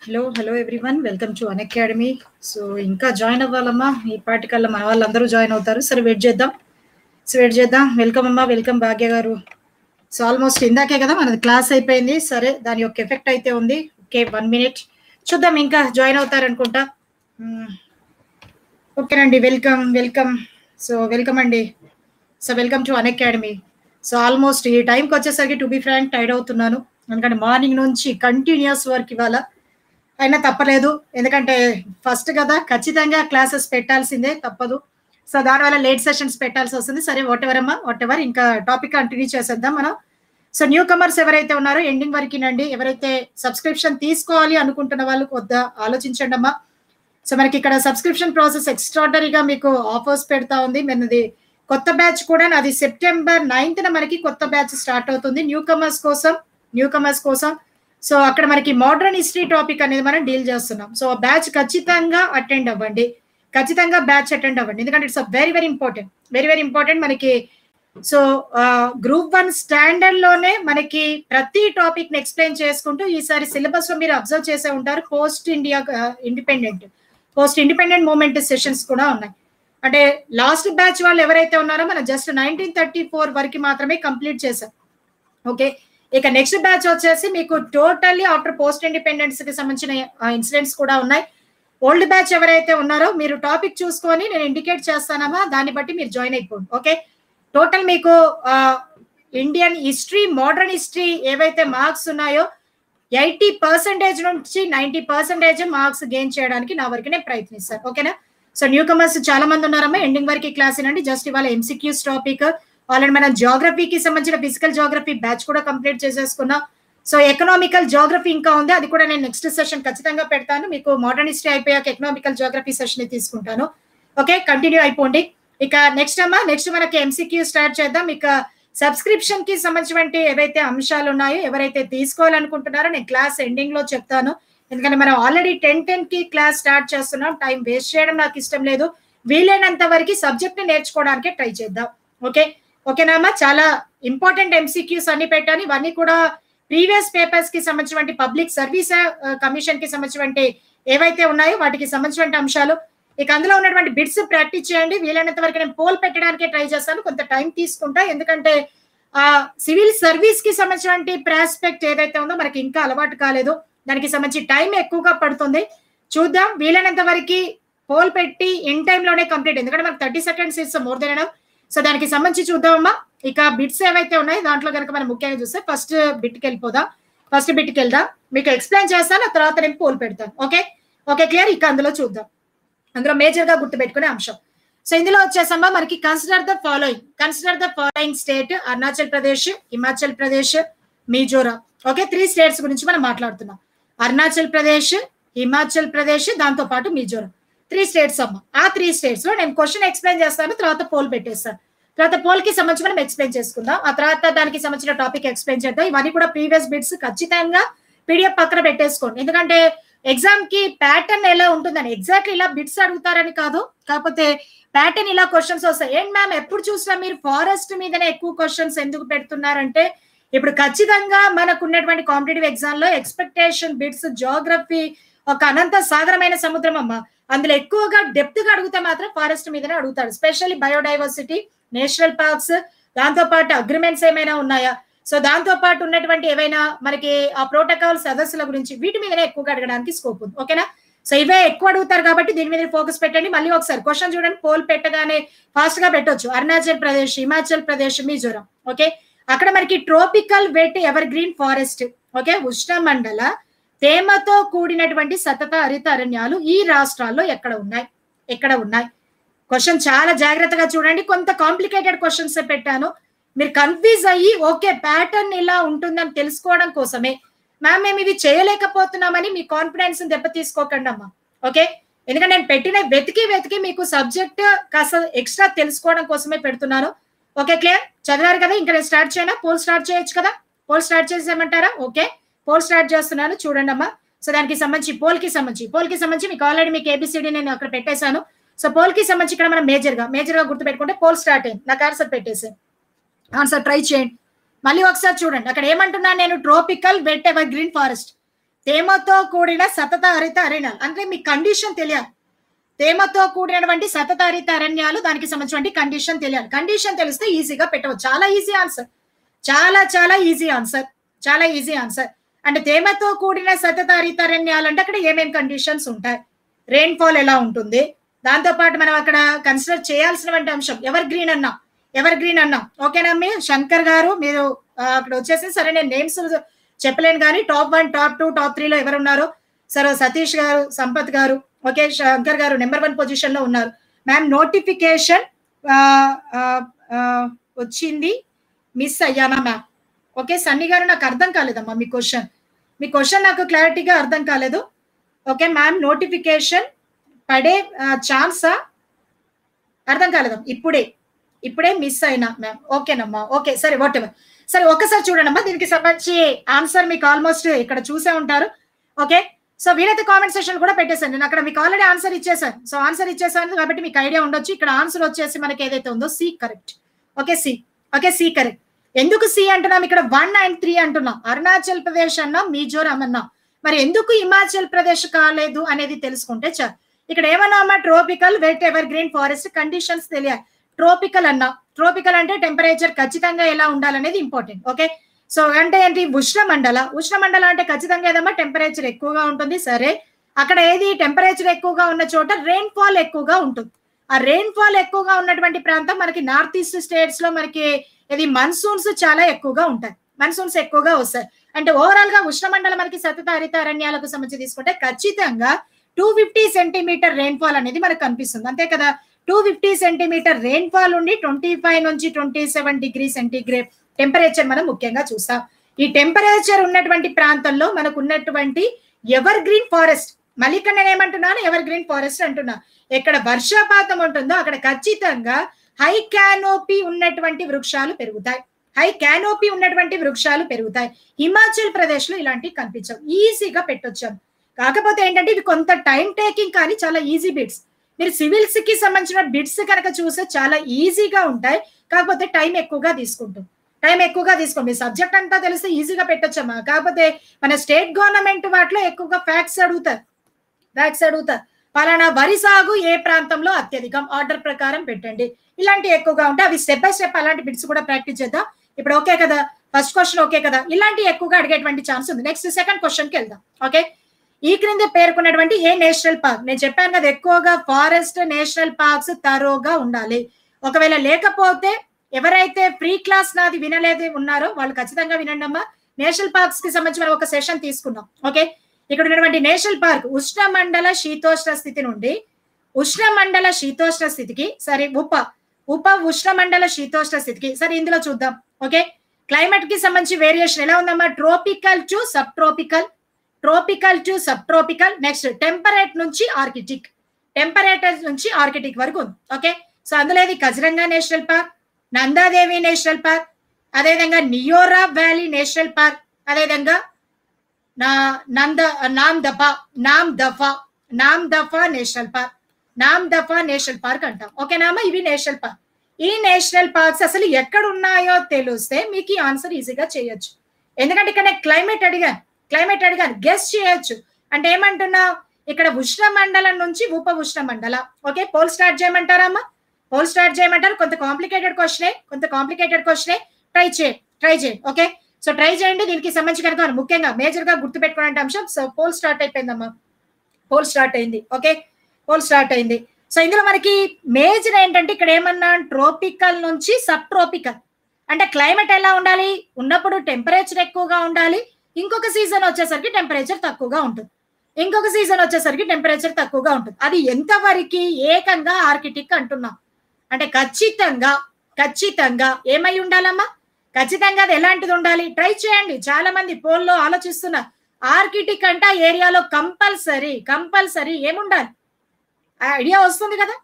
Hello hello everyone welcome to Unacademy so ఇంకా join అవ్వాలమ్మా ఈ పాటికల్లా మన వాళ్ళందరూ జాయిన్ అవుతారు సరే వెయిట్ చేద్దాం సో వెయిట్ చేద్దాం వెల్కమ్ అమ్మా welcome Bhagya garu so almost ఇందాకే కదా మనది క్లాస్ అయిపోయింది సరే దాని యొక్క ఎఫెక్ట్ అయితే ఉంది ఓకే వన్ మినిట్ చూద్దాం ఇంకా జాయిన్ అవుతారనుకుంటా మ్మ్. ఓకేనండి వెల్కమ్ వెల్కమ్ సో వెల్కమ్ అండి so welcome to Unacademy so almost ఈ టైంకి వచ్చేసరికి టు బి ఫ్రాంక్ టైర్డ్ అవుతున్నాను ఎందుకంటే మార్నింగ్ నుంచి కంటిన్యూస్ వర్క్ ఇవాళ అయినా తప్పలేదు ఎందుకంటే ఫస్ట్ కదా ఖచ్చితంగా క్లాసెస్ పెట్టాల్సిందే తప్పదు సో దానివల్ల లేట్ సెషన్స్ పెట్టాల్సి వస్తుంది సరే వాట్ ఎవర్ అమ్మా వాట్ ఎవర్ ఇంకా టాపిక్ కంటిన్యూ చేసేద్దాం మనం సో న్యూ కమర్స్ ఎవరైతే ఉన్నారో ఎండింగ్ వరకునండి ఎవరైతే సబ్స్క్రిప్షన్ తీసుకోవాలి అనుకుంటున్న వాళ్ళు కొద్దిగా ఆలోచించండి అమ్మా సో మనకి ఇక్కడ సబ్స్క్రిప్షన్ ప్రాసెస్ ఎక్స్ట్రాడనరీగా మీకు ఆఫర్స్ పెడతా ఉంది మనది కొత్త బ్యాచ్ కూడా నాది సెప్టెంబర్ నైన్త్ మనకి కొత్త బ్యాచ్ స్టార్ట్ అవుతుంది న్యూ కమర్స్ కోసం న్యూ కమర్స్ కోసం సో అక్కడ మనకి మోడర్న్ హిస్టరీ టాపిక్ అనేది మనం డీల్ చేస్తున్నాం సో బ్యాచ్ ఖచ్చితంగా అటెండ్ అవ్వండి ఖచ్చితంగా బ్యాచ్ అటెండ్ అవ్వండి ఎందుకంటే it's very very important very very important మనకి సో గ్రూప్ వన్ స్టాండర్డ్ లోనే మనకి ప్రతి టాపిక్ ని ఎక్స్ప్లెయిన్ చేసుకుంటూ ఈసారి సిలబస్ లో మీరు అబ్జర్వ్ చేసే ఉంటారు post India independent post independent movement sessions కూడా ఉన్నాయి అంటే లాస్ట్ బ్యాచ్ వాళ్ళు ఎవరైతే ఉన్నారో మనం జస్ట్ నైన్టీన్ థర్టీ ఫోర్ వరకు మాత్రమే కంప్లీట్ చేశాం ఓకే ఇక నెక్స్ట్ బ్యాచ్ వచ్చేసి మీకు టోటల్లీ ఆఫ్టర్ పోస్ట్ ఇండిపెండెన్స్ కి సంబంధించిన ఇన్సిడెంట్స్ కూడా ఉన్నాయి ఓల్డ్ బ్యాచ్ ఎవరైతే ఉన్నారో మీరు టాపిక్ చూసుకొని నేను ఇండికేట్ చేస్తానమ్మా దాన్ని బట్టి మీరు జాయిన్ అయిపోండి ఓకే టోటల్ మీకు ఇండియన్ హిస్టరీ మోడర్న్ హిస్టరీ ఏవైతే మార్క్స్ ఉన్నాయో ఎయిటీ పర్సెంటేజ్ నుంచి నైన్టీ పర్సెంటేజ్ మార్క్స్ గెయిన్ చేయడానికి నా వరకు నేను ప్రయత్నిస్తాను ఓకేనా సో న్యూ కమర్స్ చాలా మంది ఉన్నారమ్మా ఎండింగ్ వరకు క్లాస్ అండి జస్ట్ ఇవాళ ఎంసీక్యూస్ టాపిక్ ఆల్రెడీ మనం జాగ్రఫీకి సంబంధించిన ఫిజికల్ జాగ్రఫీ బ్యాచ్ కూడా కంప్లీట్ చేసేసుకున్నాం సో ఎకనామికల్ జాగ్రఫీ ఇంకా ఉంది అది కూడా నేను నెక్స్ట్ సెషన్ ఖచ్చితంగా పెడతాను మీకు మోడర్న్ హిస్టరీ అయిపోయాక ఎకనామికల్ జాగ్రఫీ సెషన్ తీసుకుంటాను ఓకే కంటిన్యూ అయిపోండి ఇక నెక్స్ట్ అమ్మా నెక్స్ట్ మనకి ఎంసీక్యూ స్టార్ట్ చేద్దాం ఇక సబ్స్క్రిప్షన్ కి సంబంధించిన ఏవైతే అంశాలు ఉన్నాయో ఎవరైతే తీసుకోవాలనుకుంటున్నారో నేను క్లాస్ ఎండింగ్ లో చెప్తాను ఎందుకంటే మనం ఆల్రెడీ టెన్ టెన్ కి క్లాస్ స్టార్ట్ చేస్తున్నాం టైం వేస్ట్ చేయడం నాకు ఇష్టం లేదు వీలైనంత వరకు సబ్జెక్ట్ ని నేర్చుకోవడానికి ట్రై చేద్దాం ఓకే ఓకేనామా చాలా ఇంపార్టెంట్ ఎంసీక్యూస్ అన్ని పెట్టాను ఇవన్నీ కూడా ప్రీవియస్ పేపర్స్ కి సంబంధించిన పబ్లిక్ సర్వీస్ కమిషన్ కి సంబంధించిన ఏవైతే ఉన్నాయో వాటికి సంబంధించిన అంశాలు ఇక అందులో ఉన్నటువంటి బిట్స్ ప్రాక్టీస్ చేయండి వీలైనంత వరకు నేను పోల్ పెట్టడానికి ట్రై చేస్తాను కొంత టైం తీసుకుంటా ఎందుకంటే ఆ సివిల్ సర్వీస్ కి సంబంధించిన ప్రాస్పెక్ట్ ఏదైతే ఉందో మనకి ఇంకా అలవాటు కాలేదు దానికి సంబంధించి టైం ఎక్కువగా పడుతుంది చూద్దాం వీలైనంత వరకు పోల్ పెట్టి ఇన్ లోనే కంప్లీట్ ఎందుకంటే మనకు thirty seconds is more than enough so దానికి సంబంధించి చూద్దామమ్మా ఇక బిట్స్ ఏవైతే ఉన్నాయో దాంట్లో కనుక మనం ముఖ్యంగా చూస్తే ఫస్ట్ బిట్కి వెళ్ళిపోదాం ఫస్ట్ బిట్కి వెళ్దాం మీకు ఎక్స్ప్లెయిన్ చేస్తాను ఆ తర్వాత నేను పోల్ పెడతాను ఓకే ఓకే క్లియర్ ఇక అందులో చూద్దాం అందులో మేజర్ గా గుర్తుపెట్టుకునే అంశం సో ఇందులో వచ్చేసమ్మా మనకి consider the following consider the following state Arunachal Pradesh Himachal Pradesh Mizoram okay three states గురించి మనం మాట్లాడుతున్నాం అరుణాచల్ ప్రదేశ్ హిమాచల్ ప్రదేశ్ దాంతో పాటు మిజోరాం త్రీ స్టేట్స్ అమ్మ ఆ త్రీ స్టేట్స్ లో నేను క్వశ్చన్ ఎక్స్ప్లెయిన్ చేస్తాను తర్వాత పోల్ పెట్టేస్తాను తర్వాత పోల్ కి సంబంధించి మనం ఎక్స్ప్లెయిన్ చేసుకుందాం ఆ తర్వాత దానికి సంబంధించిన టాపిక్ ఎక్స్ప్లెయిన్ చేద్దాం ఇవన్నీ కూడా ప్రీవియస్ బిట్స్ ఖచ్చితంగా పీడిఎఫ్ పక్కన పెట్టేసుకోండి ఎందుకంటే ఎగ్జామ్ కి ప్యాటర్న్ ఎలా ఉంటుందని ఎగ్జాక్ట్లీ ఇలా బిట్స్ అడుగుతారని కాదు కాకపోతే ప్యాటర్న్ ఇలా క్వశ్చన్స్ వస్తాయి ఏంటి మ్యామ్ ఎప్పుడు చూసినా మీరు ఫారెస్ట్ మీదనే ఎక్కువ క్వశ్చన్స్ ఎందుకు పెడుతున్నారంటే ఇప్పుడు ఖచ్చితంగా మనకు ఉన్నటువంటి కాంపిటేటివ్ ఎగ్జామ్ లో ఎక్స్పెక్టేషన్ బిట్స్ జోగ్రఫీ ఒక అనంత సాగరమైన సముద్రం అమ్మ అందులో ఎక్కువగా డెప్త్ గా అడిగితే మాత్రం ఫారెస్ట్ మీదనే అడుగుతాడు స్పెషల్లీ బయోడైవర్సిటీ నేషనల్ పార్క్స్ దాంతో పాటు అగ్రిమెంట్స్ ఏమైనా ఉన్నాయా సో దాంతో పాటు ఉన్నటువంటి ఏవైనా మనకి ఆ ప్రోటోకాల్ సదస్సుల గురించి వీటి మీదనే ఎక్కువగా అడగడానికి స్కోప్ ఉంది ఓకేనా సో ఇవే ఎక్కువ అడుగుతారు కాబట్టి దీని మీద ఫోకస్ పెట్టండి మళ్ళీ ఒకసారి క్వశ్చన్ చూడండి పోల్ పెట్టగానే ఫాస్ట్ గా పెట్టొచ్చు అరుణాచల్ ప్రదేశ్ హిమాచల్ ప్రదేశ్ మిజోరాం ఓకే అక్కడ మనకి tropical wet evergreen forest okay ఉష్ణమండల తేమతో కూడినటువంటి సతత హరిత అరణ్యాలు ఈ రాష్ట్రాల్లో ఎక్కడ ఉన్నాయి ఎక్కడ ఉన్నాయి క్వశ్చన్ చాలా జాగ్రత్తగా చూడండి కొంత కాంప్లికేటెడ్ క్వశ్చన్స్ పెట్టాను మీరు కన్ఫ్యూజ్ అయ్యి ఓకే ప్యాటర్న్ ఇలా ఉంటుందని తెలుసుకోవడం కోసమే మ్యామ్ మేము ఇవి చేయలేకపోతున్నామని మీ కాన్ఫిడెన్స్ దెబ్బ తీసుకోకండి అమ్మా ఓకే ఎందుకంటే నేను పెట్టిన వెతికి వెతికి మీకు సబ్జెక్ట్ కాస్త ఎక్స్ట్రా తెలుసుకోవడం కోసమే పెడుతున్నాను ఓకే క్లియర్ చదివారు కదా ఇంకా నేను స్టార్ట్ చేయనా పోల్ స్టార్ట్ చేయొచ్చు కదా పోల్ స్టార్ట్ చేసేయమంటారా ఓకే పోల్ స్టార్ట్ చేస్తున్నాను చూడండి అమ్మా సో దానికి సంబంధించి పోల్ కి సంబంధించి పోల్ కి సంబంధించి మీకు ఆల్రెడీ మీకు ఏబిసిడి నేను అక్కడ పెట్టేశాను సో పోల్ కి సంబంధించి ఇక్కడ మనం మేజర్ గా మేజర్ గా గుర్తు పెట్టుకుంటే పోల్ స్టార్ట్ అయింది నాకు ఆన్సర్ పెట్టేసాను ఆన్సర్ ట్రై చేయండి మళ్ళీ ఒకసారి చూడండి అక్కడ ఏమంటున్నాను నేను tropical wet evergreen forest తేమతో కూడిన సతత హరిత అరణ్యాలు అంటే మీ కండిషన్ తెలియాలి తేమతో కూడినటువంటి సతత హరిత అరణ్యాలు దానికి సంబంధించిన కండిషన్ తెలియాలి కండిషన్ తెలిస్తే ఈజీగా పెట్టవచ్చు చాలా ఈజీ ఆన్సర్ చాలా చాలా ఈజీ ఆన్సర్ చాలా ఈజీ ఆన్సర్ అంటే తేమతో కూడిన సతత హరిత అరణ్యాలు అంటే అక్కడ ఏమేం కండిషన్స్ ఉంటాయి రెయిన్ ఫాల్ ఎలా ఉంటుంది దాంతో పాటు మనం అక్కడ కన్సిడర్ చేయాల్సినటువంటి అంశం ఎవర్ గ్రీన్ అన్నా ఎవర్ గ్రీన్ అన్నా ఓకేనా మీ శంకర్ గారు మీరు ఆ, అక్కడ వచ్చేసి సరే నేను నేమ్స్ చెప్పలేను కానీ top one top two top త్రీలో ఎవరు ఉన్నారు సరే సతీష్ గారు సంపత్ గారు ఓకే శంకర్ గారు నెంబర్ వన్ పొజిషన్ లో ఉన్నారు మ్యామ్ నోటిఫికేషన్ వచ్చింది మిస్ అయ్యానా మ్యామ్ ఓకే సన్నీ గారు నాకు అర్థం కాలేదమ్మా మీ క్వశ్చన్ మీ క్వశ్చన్ నాకు క్లారిటీగా అర్థం కాలేదు ఓకే మ్యామ్ నోటిఫికేషన్ పడే ఛాన్సా అర్థం కాలేదమ్మా ఇప్పుడే ఇప్పుడే మిస్ అయినా మ్యామ్ ఓకేనమ్మా ఓకే సరే వాట్ ఎవర్ సరే ఒకసారి చూడండి దీనికి సంబంధించి ఆన్సర్ మీకు ఆల్మోస్ట్ ఇక్కడ చూసే ఉంటారు ఓకే సో వీలైతే కామెంట్ సెషన్ కూడా పెట్టేశాను నేను అక్కడ మీకు ఆల్రెడీ ఆన్సర్ ఇచ్చేసాను సో ఆన్సర్ ఇచ్చేసాను కాబట్టి మీకు ఐడియా ఉండొచ్చు ఇక్కడ ఆన్సర్ వచ్చేసి మనకి ఏదైతే ఉందో C correct okay C okay C correct ఎందుకు సి అంటున్నాం ఇక్కడ వన్ అండ్ త్రీ అంటున్నాం అరుణాచల్ ప్రదేశ్ అన్నాం మిజోరాం అన్నాం మరి ఎందుకు హిమాచల్ ప్రదేశ్ కాలేదు అనేది తెలుసుకుంటే చాలు ఇక్కడ ఏమన్నా tropical wet evergreen forest conditions తెలియాలి ట్రోపికల్ అన్నా ట్రోపికల్ అంటే టెంపరేచర్ ఖచ్చితంగా ఎలా ఉండాలనేది ఇంపార్టెంట్ ఓకే సో అంటే ఏంటి ఉష్ణమండల ఉష్ణమండల అంటే ఖచ్చితంగా ఏదమ్మా టెంపరేచర్ ఎక్కువగా ఉంటుంది సరే అక్కడ ఏది టెంపరేచర్ ఎక్కువగా ఉన్న చోట రెయిన్ ఫాల్ ఎక్కువగా ఉంటుంది ఆ రెయిన్ ఫాల్ ఎక్కువగా ఉన్నటువంటి ప్రాంతం మనకి నార్త్ ఈస్ట్ స్టేట్స్ లో మనకి ఇది మన్సూన్స్ చాలా ఎక్కువగా ఉంటాయి మన్సూన్స్ ఎక్కువగా వస్తాయి అంటే ఓవరాల్ గా ఉష్ణమండలం మనకి సతత హరిత అరణ్యాలకు సంబంధించి తీసుకుంటే ఖచ్చితంగా two fifty centimetre rainfall అనేది మనకు కనిపిస్తుంది అంతే కదా two fifty centimetre rainfall ఉండి ట్వంటీ ఫైవ్ నుంచి twenty seven degree centigrade temperature మనం ముఖ్యంగా చూస్తాం ఈ టెంపరేచర్ ఉన్నటువంటి ప్రాంతంలో మనకు ఉన్నటువంటి ఎవర్ గ్రీన్ ఫారెస్ట్ మళ్ళీ ఇక్కడ నేను ఏమంటున్నాను ఎవర్ గ్రీన్ ఫారెస్ట్ అంటున్నా ఎక్కడ వర్షపాతం ఉంటుందో అక్కడ ఖచ్చితంగా హై క్యానోపీ ఉన్నటువంటి వృక్షాలు పెరుగుతాయి హై క్యానోపీ ఉన్నటువంటి వృక్షాలు పెరుగుతాయి హిమాచల్ ప్రదేశ్ లో ఇలాంటివి కనిపించవు ఈజీగా పెట్టొచ్చాం కాకపోతే ఏంటంటే ఇవి కొంత టైం టేకింగ్ కానీ చాలా ఈజీ బిట్స్ మీరు సివిల్స్ కి సంబంధించిన బిట్స్ కనుక చూస్తే చాలా ఈజీగా ఉంటాయి కాకపోతే టైం ఎక్కువగా తీసుకుంటాం టైం ఎక్కువగా తీసుకో మీ సబ్జెక్ట్ అంతా తెలిస్తే ఈజీగా పెట్టొచ్చమ్మా కాకపోతే మన స్టేట్ గవర్నమెంట్ వాటిలో ఎక్కువగా ఫ్యాక్ట్స్ అడుగుతారు ఫ్యాక్ట్స్ అడుగుతారు పలానా వరి సాగు ఏ ప్రాంతంలో అత్యధికం ఆర్డర్ ప్రకారం పెట్టండి ఇలాంటి ఎక్కువగా ఉంటే అవి స్టెప్ బై స్టెప్ అలాంటి బిట్స్ కూడా ప్రాక్టీస్ చేద్దాం ఇప్పుడు ఓకే కదా ఫస్ట్ క్వశ్చన్ ఓకే కదా ఇలాంటి ఎక్కువగా అడిగేటువంటి ఛాన్స్ ఉంది నెక్స్ట్ సెకండ్ క్వశ్చన్ కి వెళ్దాం ఓకే ఈ క్రింద పేర్కొన్నటువంటి ఏ నేషనల్ పార్క్ నేను చెప్పాను కదా ఎక్కువగా ఫారెస్ట్ నేషనల్ పార్క్స్ తరోగా ఉండాలి ఒకవేళ లేకపోతే ఎవరైతే ఫ్రీ క్లాస్ నాది వినలేదు ఉన్నారో వాళ్ళు ఖచ్చితంగా వినండి అమ్మా నేషనల్ పార్క్స్ కి సంబంధించి మనం ఒక సెషన్ తీసుకున్నాం ఓకే ఇక్కడ ఉన్నటువంటి నేషనల్ పార్క్ ఉష్ణమండల శీతోష్ణ స్థితి నుండి ఉష్ణమండల శీతోష్ణ స్థితికి సరే ఉప ఉప ఉష్ణమండల శీతోష్ణ స్థితికి సరే ఇందులో చూద్దాం ఓకే క్లైమేట్ కి సంబంధించి వేరియేషన్ ఎలా ఉందమ్మా tropical to subtropical tropical to subtropical next temperate నుంచి ఆర్కిటిక్ టెంపరేచర్ నుంచి ఆర్కిటిక్ వరకు ఉంది ఓకే సో అందులో ఇది Kaziranga national park Nanda Devi national park అదేవిధంగా నియోరా వ్యాలీ నేషనల్ పార్క్ అదేవిధంగా నా నంద నామ్ దఫా నామ్ దఫా నామ్ దఫా నేషనల్ పార్క్ నామ్ దఫా నేషనల్ పార్క్ అంటాం ఓకేనామా ఇవి నేషనల్ పార్క్ ఈ నేషనల్ పార్క్స్ అసలు ఎక్కడ ఉన్నాయో తెలిస్తే మీకు ఈ ఆన్సర్ ఈజీగా చేయొచ్చు ఎందుకంటే ఇక్కడ నేను క్లైమేట్ అడిగాను క్లైమేట్ అడిగాను గెస్ట్ చేయొచ్చు అంటే ఏమంటున్నా ఇక్కడ ఉష్ణ మండలం నుంచి ఉప ఉష్ణ మండల ఓకే పోల్ స్టార్ట్ చేయమంటారా అమ్మా పోల్ స్టార్ట్ చేయమంటారు కొంత కాంప్లికేటెడ్ క్వశ్చనే కొంత కాంప్లికేటెడ్ క్వశ్చనే ట్రై చేయండి ట్రై చేయండి ఓకే సో ట్రై చేయండి దీనికి సంబంధించి కనుక ముఖ్యంగా మేజర్ గా గుర్తుపెట్టుకునే అంశం సో పోల్ స్టార్ట్ అయిపోయిందమ్మా పోల్ స్టార్ట్ అయింది ఓకే పోల్ స్టార్ట్ అయింది సో ఇందులో మనకి మేజర్ ఏంటంటే ఇక్కడ ఏమన్నా ట్రోపికల్ నుంచి సబ్ ట్రోపికల్ అంటే క్లైమేట్ ఎలా ఉండాలి ఉన్నప్పుడు టెంపరేచర్ ఎక్కువగా ఉండాలి ఇంకొక సీజన్ వచ్చేసరికి టెంపరేచర్ తక్కువగా ఉంటుంది ఇంకొక సీజన్ వచ్చేసరికి టెంపరేచర్ తక్కువగా ఉంటుంది అది ఎంతవరకు ఏకంగా ఆర్కిటిక్ అంటున్నాం అంటే ఖచ్చితంగా ఖచ్చితంగా ఏమై ఉండాలమ్మా ఖచ్చితంగా అది ఎలాంటిది ఉండాలి ట్రై చేయండి చాలా మంది పోల్లో ఆలోచిస్తున్నారు ఆర్కిటిక్ అంటే ఆ ఏరియాలో కంపల్సరీ కంపల్సరీ ఏముండాలి ఐడియా వస్తుంది కదా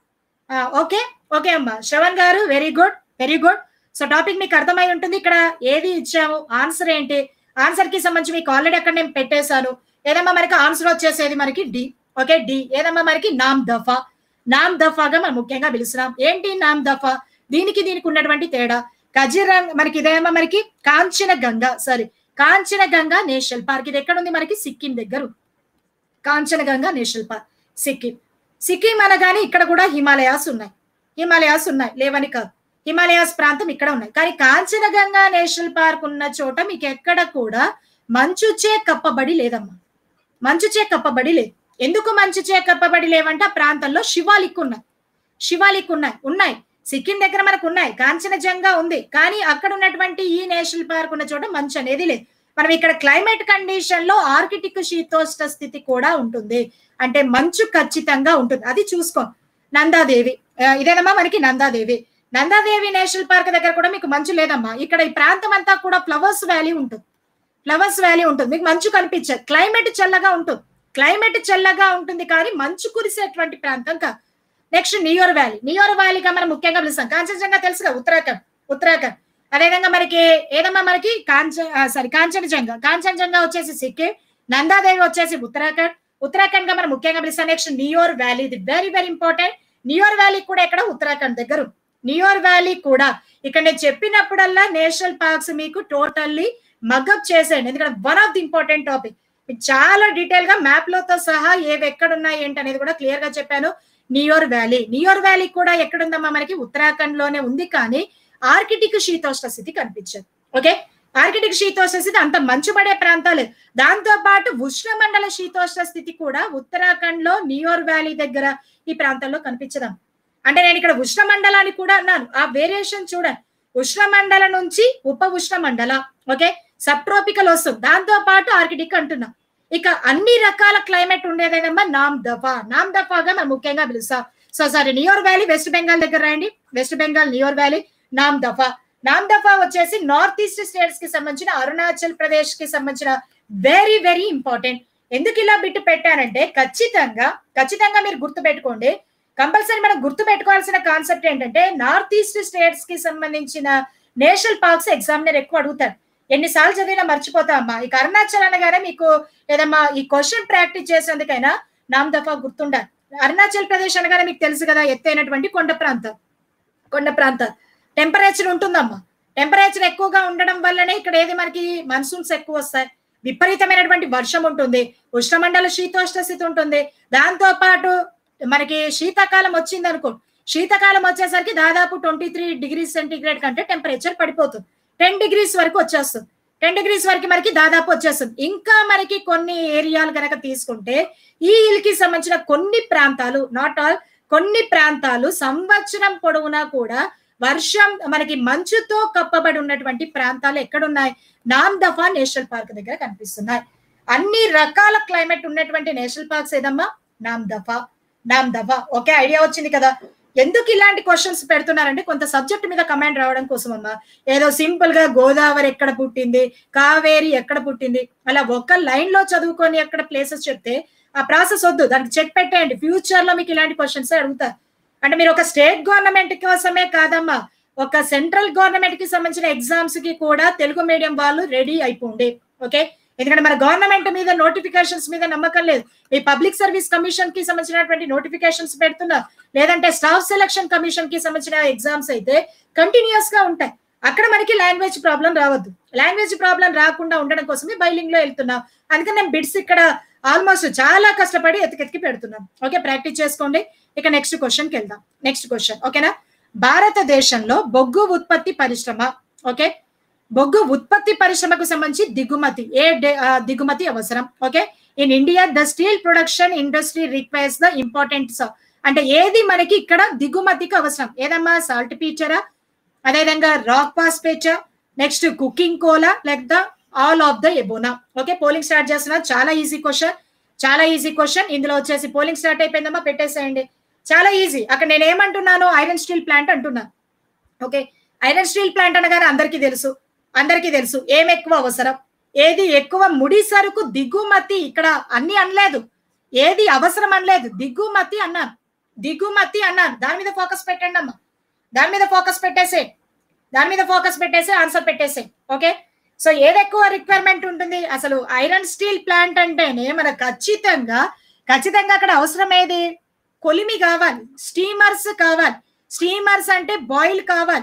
ఓకే ఓకే అమ్మా శ్రవణ్ గారు very good very good so topic మీకు అర్థమై ఉంటుంది ఇక్కడ ఏది ఇచ్చాము ఆన్సర్ ఏంటి ఆన్సర్ కి సంబంధించి మీకు ఆల్రెడీ అక్కడ నేను పెట్టేశాను ఏదమ్మా మనకి ఆన్సర్ వచ్చేసేది మనకి డి ఓకే డి ఏదమ్మా మనకి నామ్ దఫా నామ్ దఫాగా మనం ముఖ్యంగా పిలుస్తున్నాం ఏంటి నామ్ దఫా దీనికి దీనికి ఉన్నటువంటి తేడా కజిరంగ్ మనకి ఇదేమో మనకి Kanchenjunga sorry Kanchenjunga national park ఇది ఎక్కడ ఉంది మనకి సిక్కిం దగ్గర ఉంది. కాంచనగంగా నేషనల్ పార్క్ సిక్కిం సిక్కిం అనగానే ఇక్కడ కూడా హిమాలయాస్ ఉన్నాయి హిమాలయాస్ ఉన్నాయి లేవని కాదు హిమాలయాస్ ప్రాంతం ఇక్కడ ఉన్నాయి కానీ కాంచనగంగా నేషనల్ పార్క్ ఉన్న చోట మీకు ఎక్కడ కూడా మంచుచే కప్పబడి లేదమ్మా మంచుచే కప్పబడి లేదు ఎందుకు మంచుచే కప్పబడి లేవంటే ఆ ప్రాంతంలో శివాలిక్ ఉన్నాయి శివాలిక్ ఉన్నాయి ఉన్నాయి సిక్కిం దగ్గర మనకు ఉన్నాయి కాంచనజంగా ఉంది కానీ అక్కడ ఉన్నటువంటి ఈ నేషనల్ పార్క్ ఉన్న చోట మంచు అనేది లేదు మనం ఇక్కడ క్లైమేట్ కండిషన్ లో ఆర్కిటిక్ శీతోష్ణ స్థితి కూడా ఉంటుంది అంటే మంచు ఖచ్చితంగా ఉంటుంది అది చూసుకో నందాదేవి ఆ, ఇదేనమ్మా మనకి నందాదేవి నందాదేవి నేషనల్ పార్క్ దగ్గర కూడా మీకు మంచు లేదమ్మా ఇక్కడ ఈ ప్రాంతం అంతా కూడా ఫ్లవర్స్ వ్యాలీ ఉంటుంది ఫ్లవర్స్ వ్యాలీ ఉంటుంది మీకు మంచు కనిపించదు క్లైమేట్ చల్లగా ఉంటుంది క్లైమేట్ చల్లగా ఉంటుంది కానీ మంచు కురిసేటువంటి ప్రాంతం కాదు నెక్స్ట్ నియోర్ వ్యాలీ నియోర్ వ్యాలీగా మనం ముఖ్యంగా పిలుస్తాం కాంచనజంగా తెలుసుగా ఉత్తరాఖండ్ ఉత్తరాఖండ్ అదేవిధంగా మనకి ఏదమ్మా మనకి కాంచ సారీ కాంచనజంగా కాంచనజంగా వచ్చేసి సిక్కిం నందాదేవి వచ్చేసి ఉత్తరాఖండ్ ఉత్తరాఖండ్ గా మనం ముఖ్యంగా పిలుస్తాం నెక్స్ట్ నియోర్ వ్యాలీ ఇది very very important Neora valley కూడా ఇక్కడ ఉత్తరాఖండ్ దగ్గర ఉంది. నియోర్ వ్యాలీ కూడా ఇక్కడ నేను చెప్పినప్పుడల్లా నేషనల్ పార్క్స్ మీకు టోటల్లీ మగప్ చేసేయండి ఎందుకంటే one of the important topic మీకు చాలా డీటెయిల్ గా మ్యాప్ లతో సహా ఏవి ఎక్కడ ఉన్నాయి ఏంటి అనేది కూడా క్లియర్ గా చెప్పాను నియోర్ వ్యాలీ నియోర్ వ్యాలీ కూడా ఎక్కడుందమ్మా మనకి ఉత్తరాఖండ్ లోనే ఉంది కానీ ఆర్కిటిక్ శీతోష్ణ స్థితి కనిపించదు ఓకే ఆర్కిటిక్ శీతోష్ణ స్థితి అంత మంచు పడే ప్రాంతాలు దాంతో పాటు ఉష్ణమండల శీతోష్ణ స్థితి కూడా ఉత్తరాఖండ్ లో నియోర్ వ్యాలీ దగ్గర ఈ ప్రాంతంలో కనిపించదాం అంటే నేను ఇక్కడ ఉష్ణమండలాన్ని కూడా అన్నాను ఆ వేరియేషన్ చూడండి ఉష్ణమండల నుంచి ఉప ఉష్ణమండల ఓకే సబ్ ట్రోపికల్ వస్తుంది దాంతో పాటు ఆర్కిటిక్ అంటున్నాం ఇక అన్ని రకాల క్లైమేట్ ఉండేదేదమ్మా నామ్ దఫా నామ్ దఫాగా మనం ముఖ్యంగా పిలుస్తాం so sorry Neora valley west Bengal దగ్గర రాయండి west Bengal Neora valley Namdapha నామ్ దఫా వచ్చేసి నార్త్ ఈస్ట్ స్టేట్స్ కి సంబంధించిన అరుణాచల్ ప్రదేశ్ కి సంబంధించిన వెరీ వెరీ ఇంపార్టెంట్ ఎందుకు ఇలా బిట్టు పెట్టానంటే ఖచ్చితంగా ఖచ్చితంగా మీరు గుర్తు పెట్టుకోండి కంపల్సరీ మనం గుర్తు పెట్టుకోవాల్సిన కాన్సెప్ట్ ఏంటంటే నార్త్ ఈస్ట్ స్టేట్స్ కి సంబంధించిన నేషనల్ పార్క్స్ ఎగ్జామినర్ ఎక్కువ అడుగుతారు ఎన్నిసార్లు చదివినా మర్చిపోతా అమ్మా ఇక అరుణాచల్ అనగానే మీకు ఏదమ్మా ఈ క్వశ్చన్ ప్రాక్టీస్ చేసేందుకైనా నామ్ దఫా గుర్తుండాలి అరుణాచల్ ప్రదేశ్ అనగానే మీకు తెలుసు కదా ఎత్తైనటువంటి కొండ ప్రాంతం కొండ ప్రాంతం టెంపరేచర్ ఉంటుందమ్మా టెంపరేచర్ ఎక్కువగా ఉండడం వల్లనే ఇక్కడ ఏది మనకి మన్సూన్స్ ఎక్కువ వస్తాయి విపరీతమైనటువంటి వర్షం ఉంటుంది ఉష్ణమండల శీతోష్ణ స్థితి ఉంటుంది దాంతో పాటు మనకి శీతాకాలం వచ్చింది అనుకో శీతాకాలం వచ్చేసరికి దాదాపు ట్వంటీ త్రీ డిగ్రీస్ సెంటీగ్రేడ్ కంటే టెంపరేచర్ పడిపోతుంది టెన్ డిగ్రీస్ వరకు వచ్చేస్తుంది టెన్ డిగ్రీస్ వరకు మనకి దాదాపు వచ్చేస్తుంది ఇంకా మనకి కొన్ని ఏరియాలు కనుక తీసుకుంటే ఈ హిల్ కి సంబంధించిన కొన్ని ప్రాంతాలు నాట్ ఆల్ కొన్ని ప్రాంతాలు సంవత్సరం పొడవునా కూడా వర్షం మనకి మంచుతో కప్పబడి ఉన్నటువంటి ప్రాంతాలు ఎక్కడున్నాయి నామ్ దఫా నేషనల్ పార్క్ దగ్గర కనిపిస్తున్నాయి అన్ని రకాల క్లైమేట్ ఉన్నటువంటి నేషనల్ పార్క్స్ ఏదమ్మా నామ్ దఫా నామ్ దఫా ఓకే ఐడియా వచ్చింది కదా ఎందుకు ఇలాంటి క్వశ్చన్స్ పెడుతున్నారంటే కొంత సబ్జెక్ట్ మీద కమాండ్ రావడం కోసం అమ్మా ఏదో సింపుల్ గా గోదావరి ఎక్కడ పుట్టింది కావేరి ఎక్కడ పుట్టింది అలా ఒక లైన్ లో చదువుకొని ఎక్కడ ప్లేసెస్ చెప్తే ఆ ప్రాసెస్ వద్దు దానికి చెక్ పెట్టేయండి ఫ్యూచర్ లో మీకు ఇలాంటి క్వశ్చన్స్ అడుగుతారు అంటే మీరు ఒక స్టేట్ గవర్నమెంట్ కోసమే కాదమ్మా ఒక సెంట్రల్ గవర్నమెంట్ కి సంబంధించిన ఎగ్జామ్స్ కి కూడా తెలుగు మీడియం వాళ్ళు రెడీ అయిపోండి ఓకే ఎందుకంటే మన గవర్నమెంట్ మీద నోటిఫికేషన్స్ మీద నమ్మకం లేదు ఈ పబ్లిక్ సర్వీస్ కమిషన్ కి సంబంధించినటువంటి నోటిఫికేషన్స్ పెడుతున్నా లేదంటే స్టాఫ్ సెలక్షన్ కమిషన్ కి సంబంధించిన ఎగ్జామ్స్ అయితే కంటిన్యూస్ గా ఉంటాయి అక్కడ మనకి లాంగ్వేజ్ ప్రాబ్లం రావద్దు లాంగ్వేజ్ ప్రాబ్లం రాకుండా ఉండడం కోసమే బైలింగ్ లో వెళ్తున్నాం అందుకని నేను బిట్స్ ఇక్కడ ఆల్మోస్ట్ చాలా కష్టపడి ఎతికెతికి పెడుతున్నాం ఓకే ప్రాక్టీస్ చేసుకోండి ఇక నెక్స్ట్ క్వశ్చన్కి వెళ్దాం నెక్స్ట్ క్వశ్చన్ ఓకేనా భారతదేశంలో బొగ్గు ఉత్పత్తి పరిశ్రమ ఓకే బొగ్గు ఉత్పత్తి పరిశ్రమకు సంబంధించి దిగుమతి ఏ డే- ఆ, దిగుమతి అవసరం okay in India the steel production industry requires the important అంటే ఏది మనకి ఇక్కడ దిగుమతికి అవసరం ఏదమ్మా సాల్ట్ పీచరా అదేవిధంగా రాక్ పాస్పేచా నెక్స్ట్ కుకింగ్ కోలా like the all of the ఎబోనా ఓకే పోలింగ్ స్టార్ట్ చేస్తున్నా చాలా ఈజీ క్వశ్చన్ చాలా ఈజీ క్వశ్చన్ ఇందులో వచ్చేసి పోలింగ్ స్టార్ట్ అయిపోయిందమ్మా పెట్టేసేయండి చాలా ఈజీ అక్కడ నేను ఏమంటున్నాను ఐరన్ స్టీల్ ప్లాంట్ అంటున్నా ఓకే ఐరన్ స్టీల్ ప్లాంట్ అనగానే అందరికీ తెలుసు అందరికీ తెలుసు ఏం ఎక్కువ అవసరం ఏది ఎక్కువ ముడి సరుకు దిగుమతి ఇక్కడ అన్ని అనలేదు ఏది అవసరం అనలేదు దిగుమతి అన్నాను దిగుమతి అన్నాను దాని మీద ఫోకస్ పెట్టండి అమ్మా దాని మీద ఫోకస్ పెట్టేసే దాని మీద ఫోకస్ పెట్టేసి ఆన్సర్ పెట్టేసే ఓకే సో ఏది ఎక్కువ రిక్వైర్మెంట్ ఉంటుంది అసలు ఐరన్ స్టీల్ ప్లాంట్ అంటేనే మనకు ఖచ్చితంగా ఖచ్చితంగా అక్కడ అవసరం ఏది కొలిమి కావాలి స్టీమర్స్ కావాలి స్టీమర్స్ అంటే బాయిల్ కావాలి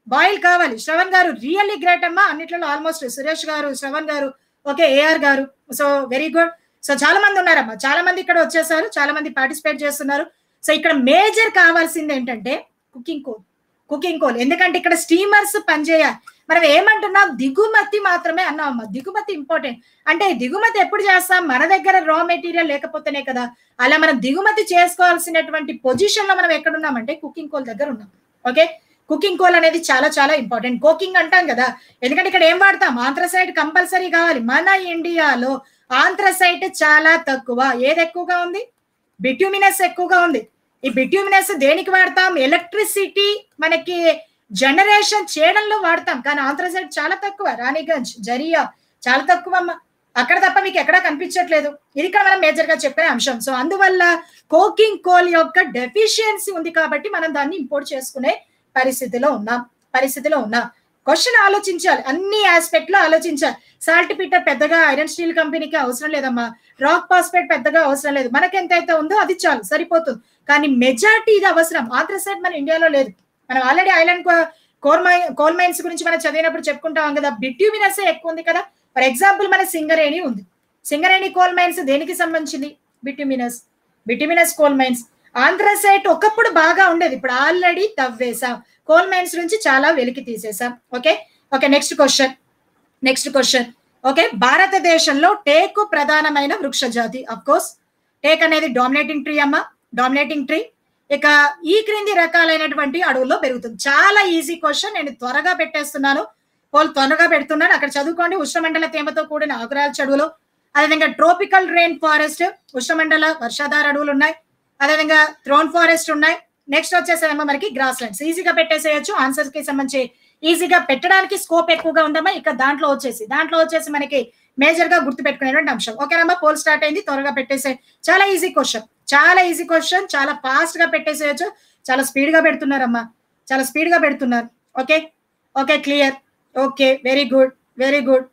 బాయిల్ కావాలి శ్రవణ్ గారు రియల్లీ గ్రేట్ అమ్మా అన్నిట్లలో almost Suresh garu Shravan garu okay AR garu so very good so చాలా మంది ఉన్నారమ్మా చాలా మంది ఇక్కడ వచ్చేసారు చాలా మంది పార్టిసిపేట్ చేస్తున్నారు సో ఇక్కడ మేజర్ కావాల్సింది ఏంటంటే కుకింగ్ కోల్ కుకింగ్ కోల్ ఎందుకంటే ఇక్కడ స్టీమర్స్ పనిచేయాలి మనం ఏమంటున్నాం దిగుమతి మాత్రమే అన్నాం అమ్మా దిగుమతి ఇంపార్టెంట్ అంటే దిగుమతి ఎప్పుడు చేస్తాం మన దగ్గర రా మెటీరియల్ లేకపోతేనే కదా అలా మనం దిగుమతి చేసుకోవాల్సినటువంటి పొజిషన్ లో మనం ఎక్కడున్నామంటే కుకింగ్ కోల్ దగ్గర ఉన్నాం ఓకే కుకింగ్ కోల్ అనేది చాలా చాలా ఇంపార్టెంట్ కుకింగ్ అంటాం కదా ఎందుకంటే ఇక్కడ ఏం వాడతాం ఆంధ్రసైడ్ కంపల్సరీ కావాలి మన ఇండియాలో ఆంధ్రసైట్ చాలా తక్కువ ఏది ఎక్కువగా ఉంది బిట్యూమినస్ ఎక్కువగా ఉంది ఈ బిట్యూమినస్ దేనికి వాడతాం ఎలక్ట్రిసిటీ మనకి జనరేషన్ చేయడంలో వాడతాం కానీ ఆంధ్రసైడ్ చాలా తక్కువ రాణిగంజ్ జరియా చాలా తక్కువ అమ్మ అక్కడ తప్ప మీకు ఎక్కడా కనిపించట్లేదు ఇది ఇక్కడ మనం మేజర్ గా చెప్పే అంశం సో అందువల్ల కోకింగ్ కోల్ యొక్క డెఫిషియన్సీ ఉంది కాబట్టి మనం దాన్ని ఇంపోర్ట్ చేసుకునే పరిస్థితిలో ఉన్నాం పరిస్థితిలో ఉన్నాం క్వశ్చన్ ఆలోచించాలి అన్ని ఆస్పెక్ట్ లో ఆలోచించాలి సాల్ట్ పీటర్ పెద్దగా ఐరన్ స్టీల్ కంపెనీకి అవసరం లేదమ్మా రాక్ పాస్పేట్ పెద్దగా అవసరం లేదు మనకి ఎంతైతే ఉందో అది చాలు సరిపోతుంది కానీ మెజారిటీ ఇది అవసరం ఆంధ్రసైడ్ మన ఇండియాలో లేదు మనం already island coal mine coal mines గురించి మనం చదివినప్పుడు చెప్పుకుంటాం కదా బిట్యూమినస్ ఎక్కువ ఉంది కదా ఫర్ ఎగ్జాంపుల్ మన సింగరేణి ఉంది సింగరేణి కోల్ మైన్స్ దేనికి సంబంధించింది bituminous bituminous coal mines anthracite ఒకప్పుడు బాగా ఉండేది ఇప్పుడు ఆల్రెడీ తవ్వేసాం కోల్ మైన్స్ నుంచి చాలా వెలికి తీసేసాం okay okay next question next question okay భారతదేశంలో టేకు ప్రధానమైన వృక్ష జాతి అఫ్ కోర్స్ టేక్ అనేది డామినేటింగ్ ట్రీ అమ్మా డామినేటింగ్ ట్రీ ఇక ఈ క్రింది రకాలైనటువంటి అడవుల్లో పెరుగుతుంది చాలా ఈజీ క్వశ్చన్ నేను త్వరగా పెట్టేస్తున్నాను వాళ్ళు త్వరగా పెడుతున్నాను అక్కడ చదువుకోండి ఉష్ణమండల తేమతో కూడిన ఆకురాల చెడువులు అదేవిధంగా ట్రోపికల్ రెయిన్ ఫారెస్ట్ ఉష్ణమండల వర్షాధార అడవులు ఉన్నాయి అదేవిధంగా థ్రోన్ ఫారెస్ట్ ఉన్నాయి నెక్స్ట్ వచ్చేసేమో మనకి గ్రాస్ ల్యాండ్స్ ఈజీగా పెట్టేసేయచ్చు ఆన్సర్స్ కి సంబంధించి ఈజీగా పెట్టడానికి స్కోప్ ఎక్కువగా ఉందమ్మా ఇక దాంట్లో వచ్చేసి దాంట్లో వచ్చేసి మనకి మేజర్ గా గుర్తు పెట్టుకునేటువంటి అంశం ఓకేనమ్మా పోల్ స్టార్ట్ అయింది త్వరగా పెట్టేసే చాలా ఈజీ క్వశ్చన్ చాలా ఈజీ క్వశ్చన్ చాలా ఫాస్ట్ గా పెట్టేసేయచ్చు చాలా స్పీడ్ గా పెడుతున్నారమ్మా చాలా స్పీడ్ గా పెడుతున్నారు okay okay clear okay very good very good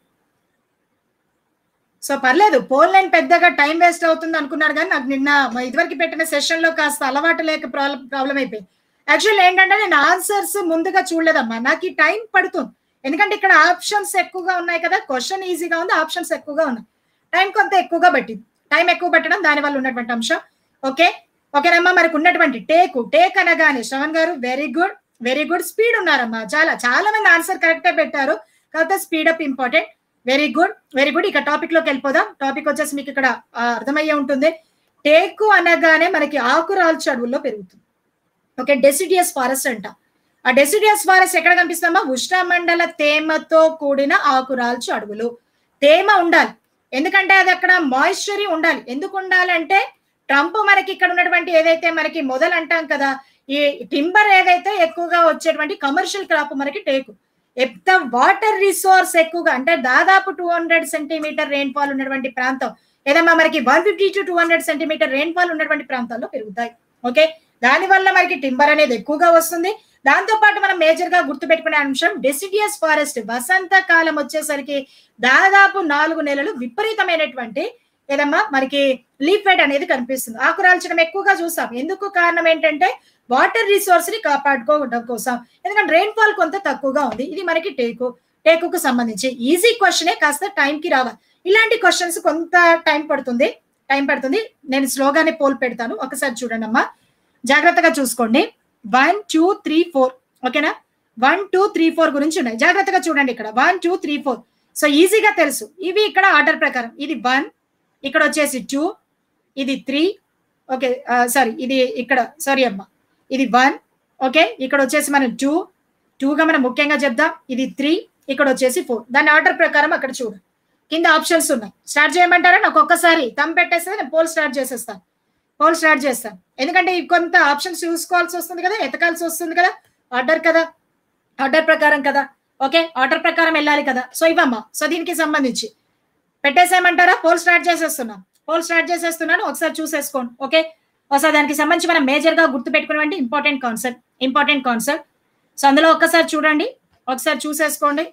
so పర్లేదు పోల్ లైన్ పెద్దగా టైం వేస్ట్ అవుతుంది అనుకున్నారు కానీ నాకు నిన్న ఇదివరకు పెట్టిన సెషన్ లో కాస్త అలవాటు లేక ప్రాబ్లం ప్రాబ్లం అయిపోయింది యాక్చువల్ ఏంటంటే నేను ఆన్సర్స్ ముందుగా చూడలేదమ్మా నాకు ఈ టైం పడుతుంది ఎందుకంటే ఇక్కడ ఆప్షన్స్ ఎక్కువగా ఉన్నాయి కదా క్వశ్చన్ ఈజీగా ఉంది ఆప్షన్స్ ఎక్కువగా ఉన్నాయి టైం కొంత ఎక్కువగా పట్టింది టైం ఎక్కువ పట్టడం దాని వల్ల ఉన్నటువంటి అంశం ఓకే ఓకేనమ్మా మనకు ఉన్నటువంటి టేకు టేక్ అనగానే శ్రవణ్ గారు very good very good speed ఉన్నారమ్మా చాలా చాలా మంది ఆన్సర్ కరెక్టే పెట్టారు కాకపోతే speed up important very good very good ఇక టాపిక్ లోకి వెళ్ళిపోదాం టాపిక్ వచ్చేసి మీకు ఇక్కడ అర్థమయ్యే ఉంటుంది టేకు అనగానే మనకి ఆకురాల్చు అడవుల్లో పెరుగుతుంది ఓకే డెసిడియస్ ఫారెస్ట్ అంట ఆ డెసిడియస్ ఫారెస్ట్ ఎక్కడ కనిపిస్తామా ఉష్ణమండల తేమతో కూడిన ఆకురాల్చు అడవులు తేమ ఉండాలి ఎందుకంటే అది అక్కడ మాయిశ్చరీ ఉండాలి ఎందుకు ఉండాలంటే ట్రంప్ మనకి ఇక్కడ ఉన్నటువంటి ఏదైతే మనకి మొదలు అంటాం కదా ఈ టింబర్ ఏదైతే ఎక్కువగా వచ్చేటువంటి కమర్షియల్ క్రాప్ మనకి టేకు ఎంత వాటర్ రిసోర్స్ ఎక్కువగా అంటే దాదాపు two hundred centimetre rainfall ఉన్నటువంటి ప్రాంతం ఏదమ్మా మనకి one fifty to two hundred centimetre rainfall ఉన్నటువంటి ప్రాంతాల్లో పెరుగుతాయి ఓకే దాని వల్ల మనకి టింబర్ అనేది ఎక్కువగా వస్తుంది దాంతో పాటు మనం మేజర్ గా గుర్తుపెట్టుకునే అంశం డెసిడియస్ ఫారెస్ట్ వసంత కాలం వచ్చేసరికి దాదాపు నాలుగు నెలలు విపరీతమైనటువంటి ఏదమ్మా మనకి లీఫ్ వెడ్ అనేది కనిపిస్తుంది ఆకురాల్చడం ఎక్కువగా చూస్తాం ఎందుకు కారణం ఏంటంటే వాటర్ రిసోర్స్ ని కాపాడుకోవడం కోసం ఎందుకంటే రెయిన్ ఫాల్ కొంత తక్కువగా ఉంది ఇది మనకి టేకు టేకుకు సంబంధించి ఈజీ క్వశ్చనే కాస్త టైం కి రావాలి ఇలాంటి క్వశ్చన్స్ కొంత టైం పడుతుంది టైం పడుతుంది నేను స్లోగానే పోల్ పెడతాను ఒకసారి చూడండి అమ్మా జాగ్రత్తగా చూసుకోండి వన్ టూ త్రీ ఫోర్ ఓకేనా వన్ టూ త్రీ ఫోర్ గురించి ఉన్నాయి జాగ్రత్తగా చూడండి ఇక్కడ one two three four so ఈజీగా తెలుసు ఇవి ఇక్కడ ఆర్డర్ ప్రకారం ఇది వన్ ఇక్కడ వచ్చేసి టూ ఇది త్రీ ఓకే సారీ ఇది ఇక్కడ సారీ అమ్మా ఇది వన్ ఓకే ఇక్కడ వచ్చేసి మనం టూ టూగా మనం ముఖ్యంగా చెప్దాం ఇది త్రీ ఇక్కడ వచ్చేసి ఫోర్ దాని ఆర్డర్ ప్రకారం అక్కడ చూడు కింద ఆప్షన్స్ ఉన్నాయి స్టార్ట్ చేయమంటారా నాకు ఒక్కసారి తమ్ పెట్టేస్తే నేను పోల్ స్టార్ట్ చేసేస్తాను పోల్ స్టార్ట్ చేస్తాను ఎందుకంటే కొంత ఆప్షన్స్ చూసుకోవాల్సి వస్తుంది కదా ఎతకాల్సి వస్తుంది కదా ఆర్డర్ కదా ఆర్డర్ ప్రకారం కదా ఓకే ఆర్డర్ ప్రకారం వెళ్ళాలి కదా సో ఇవమ్మా సో దీనికి సంబంధించి పెట్టేసేయమంటారా పోల్ స్టార్ట్ చేసేస్తున్నా పోల్ స్టార్ట్ చేసేస్తున్నాను ఒకసారి చూసేసుకోండి ఓకే ఒకసారి దానికి సంబంధించి మనం మేజర్ గా గుర్తు పెట్టుకునేటువంటి important concept important concept so అందులో ఒక్కసారి చూడండి ఒకసారి చూసేసుకోండి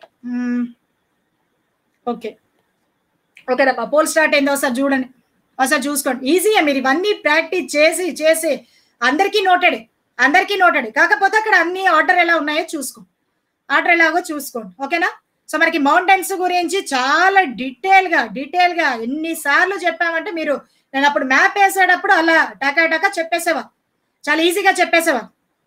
ఓకే ఓకే రబ్బా పోల్ స్టార్ట్ అయింది ఒకసారి చూడండి ఒకసారి చూసుకోండి ఈజీయే మీరు ఇవన్నీ ప్రాక్టీస్ చేసి చేసి అందరికీ నోటెడ్ అందరికీ నోటెడ్ కాకపోతే అక్కడ అన్ని ఆర్డర్ ఎలా ఉన్నాయో చూసుకో ఆర్డర్ ఎలాగో చూసుకోండి ఓకేనా సో మనకి మౌంటైన్స్ గురించి చాలా డీటెయిల్ గా డీటెయిల్ గా ఎన్నిసార్లు చెప్పామంటే మీరు నేను అప్పుడు మ్యాప్ వేసేటప్పుడు అలా టకా టకా చెప్పేసేవా చాలా ఈజీగా చెప్పేసేవా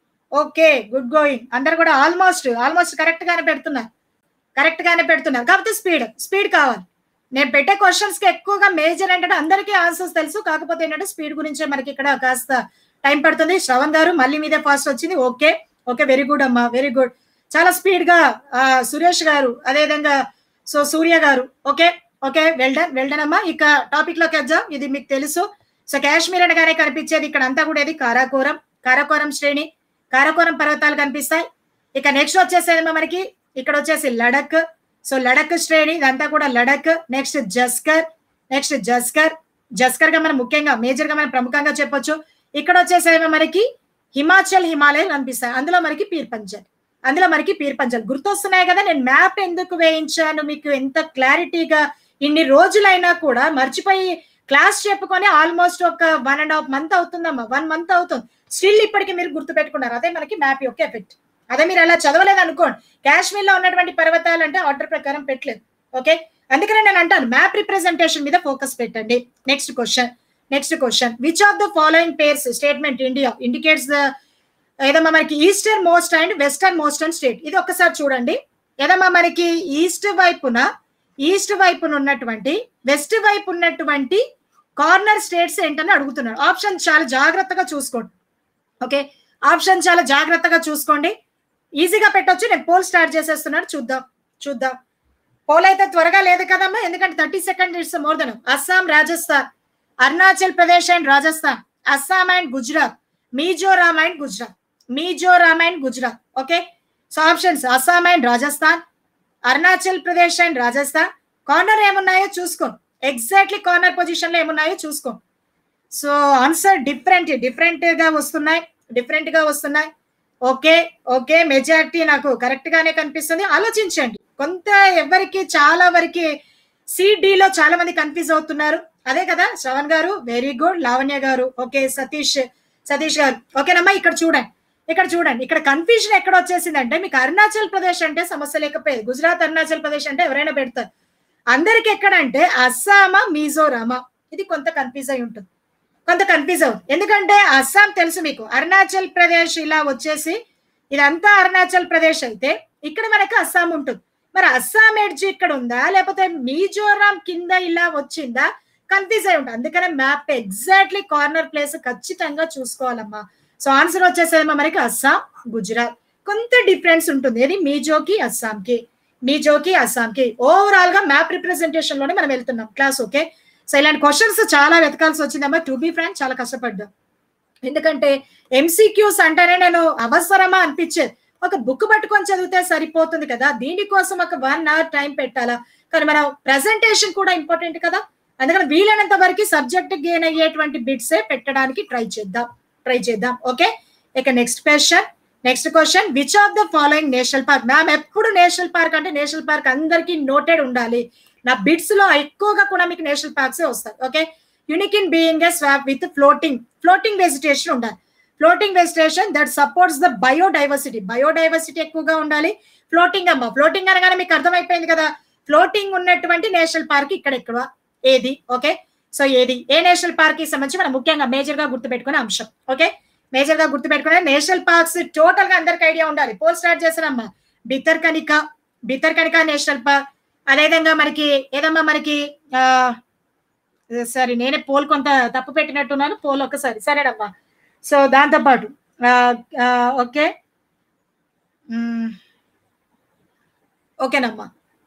ఓకే గుడ్ గోయింగ్ అందరు కూడా ఆల్మోస్ట్ ఆల్మోస్ట్ కరెక్ట్ గానే పెడుతున్నారు కరెక్ట్ గానే పెడుతున్నారు కాకపోతే స్పీడ్ స్పీడ్ కావాలి నేను పెట్టే క్వశ్చన్స్ కి ఎక్కువగా మేజర్ ఏంటంటే అందరికీ ఆన్సర్స్ తెలుసు కాకపోతే ఏంటంటే స్పీడ్ గురించే మనకి ఇక్కడ కాస్త టైం పడుతుంది శ్రవణ్ గారు మళ్ళీ మీదే ఫాస్ట్ వచ్చింది ఓకే ఓకే వెరీ గుడ్ అమ్మా వెరీ గుడ్ చాలా స్పీడ్ గా ఆ, సురేష్ గారు అదేవిధంగా సో సూర్య గారు ఓకే ఓకే వెల్డన్ వెల్డన్ అమ్మా ఇక టాపిక్ లోకి వద్దాం ఇది మీకు తెలుసు సో కాశ్మీర్ అనగానే కనిపించేది ఇక్కడ అంతా కూడా ఇది కారాకోరం కారాకోరం శ్రేణి కారాకోరం పర్వతాలు కనిపిస్తాయి ఇక నెక్స్ట్ వచ్చేసేమో మనకి ఇక్కడ వచ్చేసి లడక్ సో లడక్ శ్రేణి ఇదంతా కూడా లడక్ నెక్స్ట్ జస్కర్ నెక్స్ట్ జస్కర్ జస్కర్ గా మనం ముఖ్యంగా మేజర్ గా మనం ప్రముఖంగా చెప్పొచ్చు ఇక్కడ వచ్చేసేమో మనకి హిమాచల్ హిమాలయాలు కనిపిస్తాయి అందులో మనకి పీర్ పంజల్ అందులో మనకి పీర్ పంజల్ గుర్తొస్తున్నాయి కదా నేను మ్యాప్ ఎందుకు వేయించాను మీకు ఎంత క్లారిటీగా ఇన్ని రోజులైనా కూడా మర్చిపోయి క్లాస్ చెప్పుకొని ఆల్మోస్ట్ ఒక వన్ అండ్ హాఫ్ మంత్ అవుతుందమ్మా వన్ మంత్ అవుతుంది స్టిల్ ఇప్పటికి మీరు గుర్తు పెట్టుకున్నారు అదే మనకి మ్యాప్ యొక్క ఎఫెక్ట్ అదే మీరు అలా చదవలేదు అనుకోండి కాశ్మీర్ లో ఉన్నటువంటి పర్వతాలు అంటే ఆర్డర్ ప్రకారం పెట్టలేదు ఓకే అందుకనే నేను అంటాను మ్యాప్ రిప్రజెంటేషన్ మీద ఫోకస్ పెట్టండి next question next question which of the following pairs statement India indicates the ఏదమ్మా మనకి eastern most and western most and state ఇది ఒక్కసారి చూడండి ఏదమ్మా మనకి ఈస్ట్ వైపున ఈస్ట్ వైపున ఉన్నటువంటి వెస్ట్ వైపు ఉన్నటువంటి కార్నర్ స్టేట్స్ ఏంటని అడుగుతున్నాడు ఆప్షన్ చాలా జాగ్రత్తగా చూసుకోండి ఓకే ఆప్షన్ చాలా జాగ్రత్తగా చూసుకోండి ఈజీగా పెట్టొచ్చు నేను పోల్ స్టార్ట్ చేసేస్తున్నాడు చూద్దాం చూద్దాం పోల్ అయితే త్వరగా లేదు కదమ్మా ఎందుకంటే thirty second it's more than Assam Rajasthan Arunachal Pradesh and Rajasthan Assam and Gujarat Mizoram and Gujarat Mizoram and Gujarat okay so options Assam and Rajasthan Arunachal Pradesh and Rajasthan corner ఏమున్నాయో చూసుకోండి ఎగ్జాక్ట్లీ కార్నర్ పొజిషన్ లో ఏమున్నాయో చూసుకోండి సో ఆన్సర్ డిఫరెంట్ డిఫరెంట్ గా వస్తున్నాయి డిఫరెంట్ గా వస్తున్నాయి ఓకే ఓకే మెజారిటీ నాకు కరెక్ట్ గానే కనిపిస్తుంది ఆలోచించండి కొంత ఎవరికి చాలా వరకు సిడి లో చాలా మంది కన్ఫ్యూజ్ అవుతున్నారు అదే కదా శ్రవణ్ గారు వెరీ గుడ్ లావణ్య గారు ఓకే సతీష్ సతీష్ గారు ఓకేనమ్మా ఇక్కడ చూడండి ఇక్కడ చూడండి ఇక్కడ కన్ఫ్యూజన్ ఎక్కడ వచ్చేసిందంటే మీకు అరుణాచల్ ప్రదేశ్ అంటే సమస్య లేకపోయేది గుజరాత్ అరుణాచల్ ప్రదేశ్ అంటే ఎవరైనా పెడతారు అందరికి ఎక్కడంటే అస్సామా మిజోరామా ఇది కొంత కన్ఫ్యూజ్ అయి ఉంటుంది కొంత కన్ఫ్యూజ్ అవుతుంది ఎందుకంటే అస్సాం తెలుసు మీకు అరుణాచల్ ప్రదేశ్ ఇలా వచ్చేసి ఇదంతా అరుణాచల్ ప్రదేశ్ అయితే ఇక్కడ మనకు అస్సాం ఉంటుంది మరి అస్సాం ఎడ్జ్ ఇక్కడ ఉందా లేకపోతే మిజోరాం కింద ఇలా వచ్చిందా కన్ఫ్యూజ్ అయి ఉంటుంది అందుకనే మ్యాప్ ఎగ్జాక్ట్లీ కార్నర్ ప్లేస్ ఖచ్చితంగా చూసుకోవాలమ్మా సో ఆన్సర్ వచ్చేసేమో మనకి అస్సాం గుజరాత్ కొంత డిఫరెన్స్ ఉంటుంది ఏది మీజోకి అస్సాంకి మీజోకి అస్సాంకి ఓవరాల్ గా మ్యాప్ రిప్రజెంటేషన్ లోనే మనం వెళ్తున్నాం క్లాస్ ఓకే సో ఇలాంటి క్వశ్చన్స్ చాలా వెతకాల్సి వచ్చిందమ్మా టు బి ఫ్రాంక్ చాలా కష్టపడ్డా ఎందుకంటే ఎంసీక్యూస్ అంటేనే నేను అవసరమా అనిపించేది ఒక బుక్ పట్టుకొని చదివితే సరిపోతుంది కదా దీనికోసం ఒక వన్ అవర్ టైం పెట్టాలా కానీ మన ప్రజెంటేషన్ కూడా ఇంపార్టెంట్ కదా అందుకని వీలైనంత వరకు సబ్జెక్ట్ గెయిన్ అయ్యేటువంటి బిట్సే పెట్టడానికి ట్రై చేద్దాం ట్రై చేద్దాం ఓకే ఇక next question next question which of the following national park మ్యామ్ ఎప్పుడు నేషనల్ పార్క్ అంటే నేషనల్ పార్క్ అందరికీ నోటెడ్ ఉండాలి నా బిట్స్ లో ఎక్కువగా కూడా మీకు నేషనల్ పార్క్స్ వస్తాయి okay unique in being a swamp with floating floating vegetation ఉండాలి floating vegetation that supports the biodiversity biodiversity ఎక్కువగా ఉండాలి ఫ్లోటింగ్ అమ్మ ఫ్లోటింగ్ అనగానే మీకు అర్థమైపోయింది కదా ఫ్లోటింగ్ ఉన్నటువంటి నేషనల్ పార్క్ ఇక్కడ ఎక్కువ ఏది ఓకే సో ఏది ఏ నేషనల్ పార్క్ కి సంబంధించి మనం ముఖ్యంగా మేజర్ గా గుర్తుపెట్టుకునే అంశం ఓకే మేజర్ గా గుర్తుపెట్టుకునే నేషనల్ పార్క్స్ టోటల్ గా అందరికి ఐడియా ఉండాలి పోల్ స్టార్ట్ చేసానమ్మా Bhitarkanika Bhitarkanika national park అదేవిధంగా మనకి ఏదమ్మా మనకి ఆ సరే నేనే పోల్ కొంత తప్పు పెట్టినట్టున్నాను పోల్ ఒక్కసారి సరేనమ్మా సో దాంతో పాటు ఓకే ఓకేనమ్మా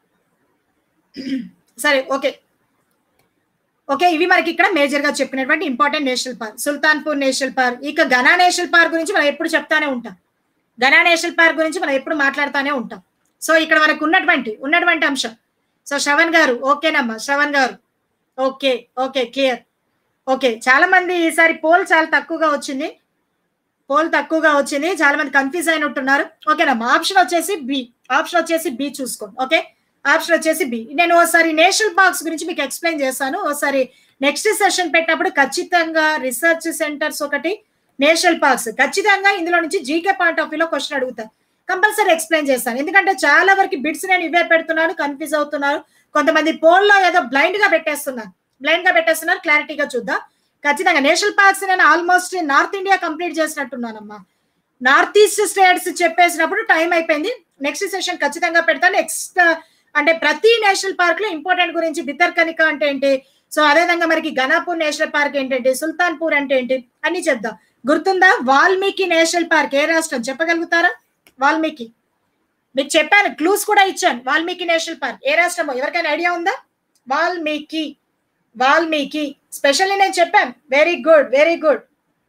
సరే ఓకే ఓకే ఇవి మనకి ఇక్కడ మేజర్ గా చెప్పినటువంటి important national park Sultanpur national park ఇక ఘనా నేషనల్ పార్క్ గురించి మనం ఎప్పుడు చెప్తానే ఉంటాం ఘనా నేషనల్ పార్క్ గురించి మనం ఎప్పుడు మాట్లాడుతూనే ఉంటాం సో ఇక్కడ మనకు ఉన్నటువంటి ఉన్నటువంటి అంశం సో శ్రవణ్ గారు ఓకేనమ్మా Shravan garu okay okay clear okay చాలా మంది ఈసారి పోల్ చాలా తక్కువగా వచ్చింది పోల్ తక్కువగా వచ్చింది చాలా మంది కన్ఫ్యూజ్ అయినట్టున్నారు ఓకేనమ్మా ఆప్షన్ వచ్చేసి బి ఆప్షన్ వచ్చేసి బి చూసుకోండి ఓకే ఆప్షన్ వచ్చేసి బి నేను ఒకసారి నేషనల్ పార్క్స్ గురించి మీకు ఎక్స్ప్లెయిన్ చేస్తాను ఒకసారి నెక్స్ట్ సెషన్ పెట్టినప్పుడు ఖచ్చితంగా రీసెర్చ్ సెంటర్స్ ఒకటి నేషనల్ పార్క్స్ ఖచ్చితంగా ఇందులో నుంచి జీకే పాయింట్ ఆఫ్ వ్యూలో క్వశ్చన్ అడుగుతారు కంపల్సరీ ఎక్స్ప్లెయిన్ చేస్తాను ఎందుకంటే చాలా వరకు బిట్స్ నేను ఇవే పెడుతున్నాను కన్ఫ్యూజ్ అవుతున్నారు కొంతమంది పోల్లో ఏదో బ్లైండ్ గా పెట్టేస్తున్నారు బ్లైండ్ గా పెట్టేస్తున్నారు క్లారిటీగా చూద్దాం ఖచ్చితంగా నేషనల్ పార్క్స్ నేను ఆల్మోస్ట్ నార్త్ ఇండియా కంప్లీట్ చేసినట్టున్నానమ్మా నార్త్ ఈస్ట్ స్టేట్స్ చెప్పేసినప్పుడు టైం అయిపోయింది నెక్స్ట్ సెషన్ ఖచ్చితంగా పెడతాను నెక్స్ట్ అంటే ప్రతి నేషనల్ పార్క్ లో ఇంపార్టెంట్ గురించి బితర్కనిక అంటే ఏంటి సో అదేవిధంగా మనకి ఘనాపూర్ నేషనల్ పార్క్ ఏంటంటే సుల్తాన్పూర్ అంటే ఏంటి అన్ని చెప్దాం గుర్తుందా వాల్మీకి నేషనల్ పార్క్ ఏ రాష్ట్రం చెప్పగలుగుతారా వాల్మీకి మీకు చెప్పాను క్లూస్ కూడా ఇచ్చాను వాల్మీకి నేషనల్ పార్క్ ఏ రాష్ట్రమో ఎవరికైనా ఐడియా ఉందా వాల్మీకి వాల్మీకి స్పెషల్లీ నేను చెప్పాను very good very good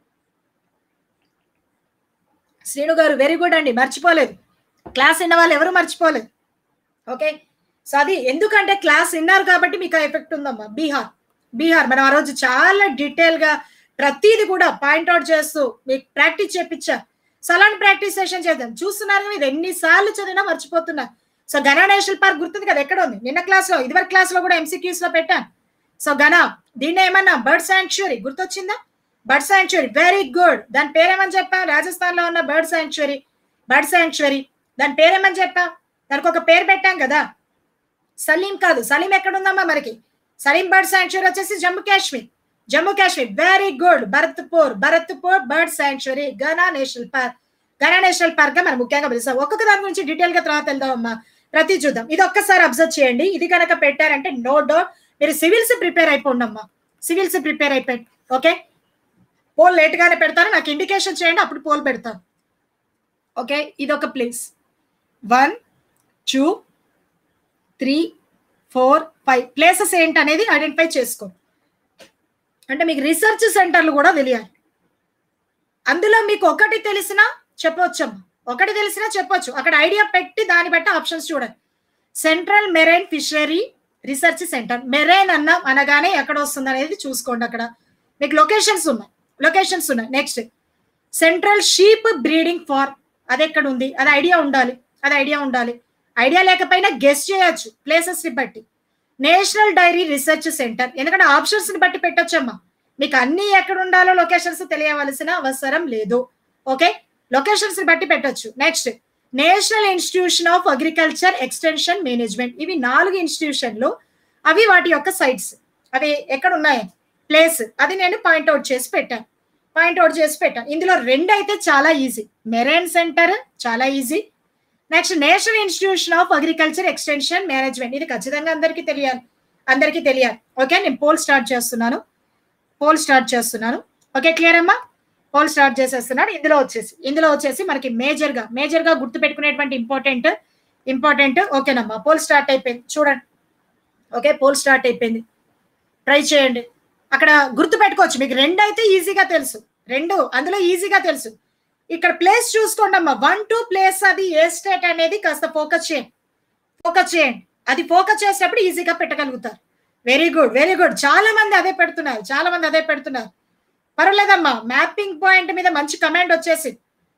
Sreenu garu very good అండి మర్చిపోలేదు క్లాస్ విన్న వాళ్ళు ఎవరు మర్చిపోలేదు ఓకే సో అది ఎందుకంటే క్లాస్ విన్నారు కాబట్టి మీకు ఆ ఎఫెక్ట్ ఉందమ్మా బీహార్ బీహార్ మనం ఆ రోజు చాలా డీటెయిల్ గా ప్రతిది కూడా పాయింట్అవుట్ చేస్తూ మీకు ప్రాక్టీస్ చేపించా సో అలాంటి ప్రాక్టీస్ సెషన్ చేద్దాం చూస్తున్నారు కదా, ఇది ఎన్నిసార్లు చదివినా మర్చిపోతున్నా సో ఘనా నేషనల్ పార్క్ గుర్తుంది కదా ఎక్కడ ఉంది నిన్న క్లాస్ లో ఇదివరకు క్లాస్ లో కూడా ఎంసీక్యూస్ లో పెట్టాను సో ఘనా దీన్ని ఏమన్నా బర్డ్ శాంక్చురీ గుర్తొచ్చిందా బర్డ్ శాంక్చురీ వెరీ గుడ్ దాని పేరేమని చెప్పా రాజస్థాన్ లో ఉన్న బర్డ్ శాంక్చురీ బర్డ్ శాంక్చురీ దాని పేరేమని చెప్పా దానికి ఒక పేరు పెట్టాం కదా సలీం కాదు సలీం ఎక్కడ ఉందమ్మా మనకి సలీం బర్డ్ శాంక్చురీ వచ్చేసి Jammu Kashmir Jammu Kashmir very good Bharatpur Bharatpur bird sanctuary Ghana national park Ghana national park గా మనం ముఖ్యంగా పిలుస్తాం ఒక్కొక్క దాని గురించి డీటెయిల్ గా తర్వాత వెళ్దాం అమ్మా ప్రతి చూద్దాం ఇది ఒక్కసారి అబ్జర్వ్ చేయండి ఇది కనుక పెట్టారంటే నో డౌట్ మీరు సివిల్స్ ప్రిపేర్ అయిపోండి అమ్మా సివిల్స్ ప్రిపేర్ అయిపోయి ఓకే పోల్ లేట్ గానే పెడతారు నాకు ఇండికేషన్ చేయండి అప్పుడు పోల్ పెడతాను ఓకే ఇది ఒక place one two three four five places ఏంటి అనేది ఐడెంటిఫై చేసుకో అంటే మీకు రీసెర్చ్ సెంటర్లు కూడా తెలియాలి అందులో మీకు ఒకటి తెలిసినా చెప్పవచ్చమ్మా ఒకటి తెలిసినా చెప్పొచ్చు అక్కడ ఐడియా పెట్టి దాన్ని బట్టి ఆప్షన్స్ చూడండి central marine fishery research centre marine అన్న అనగానే ఎక్కడ వస్తుంది అనేది చూసుకోండి అక్కడ మీకు లొకేషన్స్ ఉన్నాయి లొకేషన్స్ ఉన్నాయి next central sheep breeding farm అది ఎక్కడ ఉంది అది ఐడియా ఉండాలి అది ఐడియా ఉండాలి ఐడియా లేకపోయినా గెస్ట్ చేయొచ్చు ప్లేసెస్ ని బట్టి నేషనల్ డైరీ రీసెర్చ్ సెంటర్ ఎందుకంటే ఆప్షన్స్ ని బట్టి పెట్టొచ్చమ్మా మీకు అన్ని ఎక్కడ ఉండాలో లొకేషన్స్ తెలియవలసిన అవసరం లేదు ఓకే లొకేషన్స్ ని బట్టి పెట్టొచ్చు next national institution of agriculture extension management ఇవి నాలుగు ఇన్స్టిట్యూషన్లు అవి వాటి యొక్క సైట్స్ అవి ఎక్కడ ఉన్నాయి ప్లేస్ అది నేను పాయింట్అవుట్ చేసి పెట్టాను పాయింట్అవుట్ చేసి పెట్టాను ఇందులో రెండు అయితే చాలా ఈజీ మెరైన్ సెంటర్ చాలా easy next national institution of agriculture extension management ఇది ఖచ్చితంగా అందరికీ తెలియాలి అందరికీ తెలియాలి ఓకే నేను పోల్ స్టార్ట్ చేస్తున్నాను పోల్ స్టార్ట్ చేస్తున్నాను ఓకే క్లియర్ అమ్మా పోల్ స్టార్ట్ చేసేస్తున్నాను ఇందులో వచ్చేసి ఇందులో వచ్చేసి మనకి మేజర్ గా మేజర్ గా గుర్తు పెట్టుకునేటువంటి ఇంపార్టెంట్ ఇంపార్టెంట్ ఓకేనమ్మా పోల్ స్టార్ట్ అయిపోయింది చూడండి ఓకే పోల్ స్టార్ట్ అయిపోయింది ట్రై చేయండి అక్కడ గుర్తు పెట్టుకోవచ్చు మీకు రెండు అయితే ఈజీగా తెలుసు రెండు అందులో ఈజీగా తెలుసు ఇక్కడ ప్లేస్ చూసుకోండి అమ్మా వన్ టూ ప్లేస్ అది ఏ స్టేట్ అనేది కాస్త ఫోకస్ చేయండి ఫోకస్ చేయండి అది ఫోకస్ చేసినప్పుడు ఈజీగా పెట్టగలుగుతారు వెరీ గుడ్ వెరీ గుడ్ చాలా మంది అదే పెడుతున్నారు చాలా మంది అదే పెడుతున్నారు పర్వాలేదమ్మా మ్యాపింగ్ పాయింట్ మీద మంచి కమాండ్ వచ్చేసి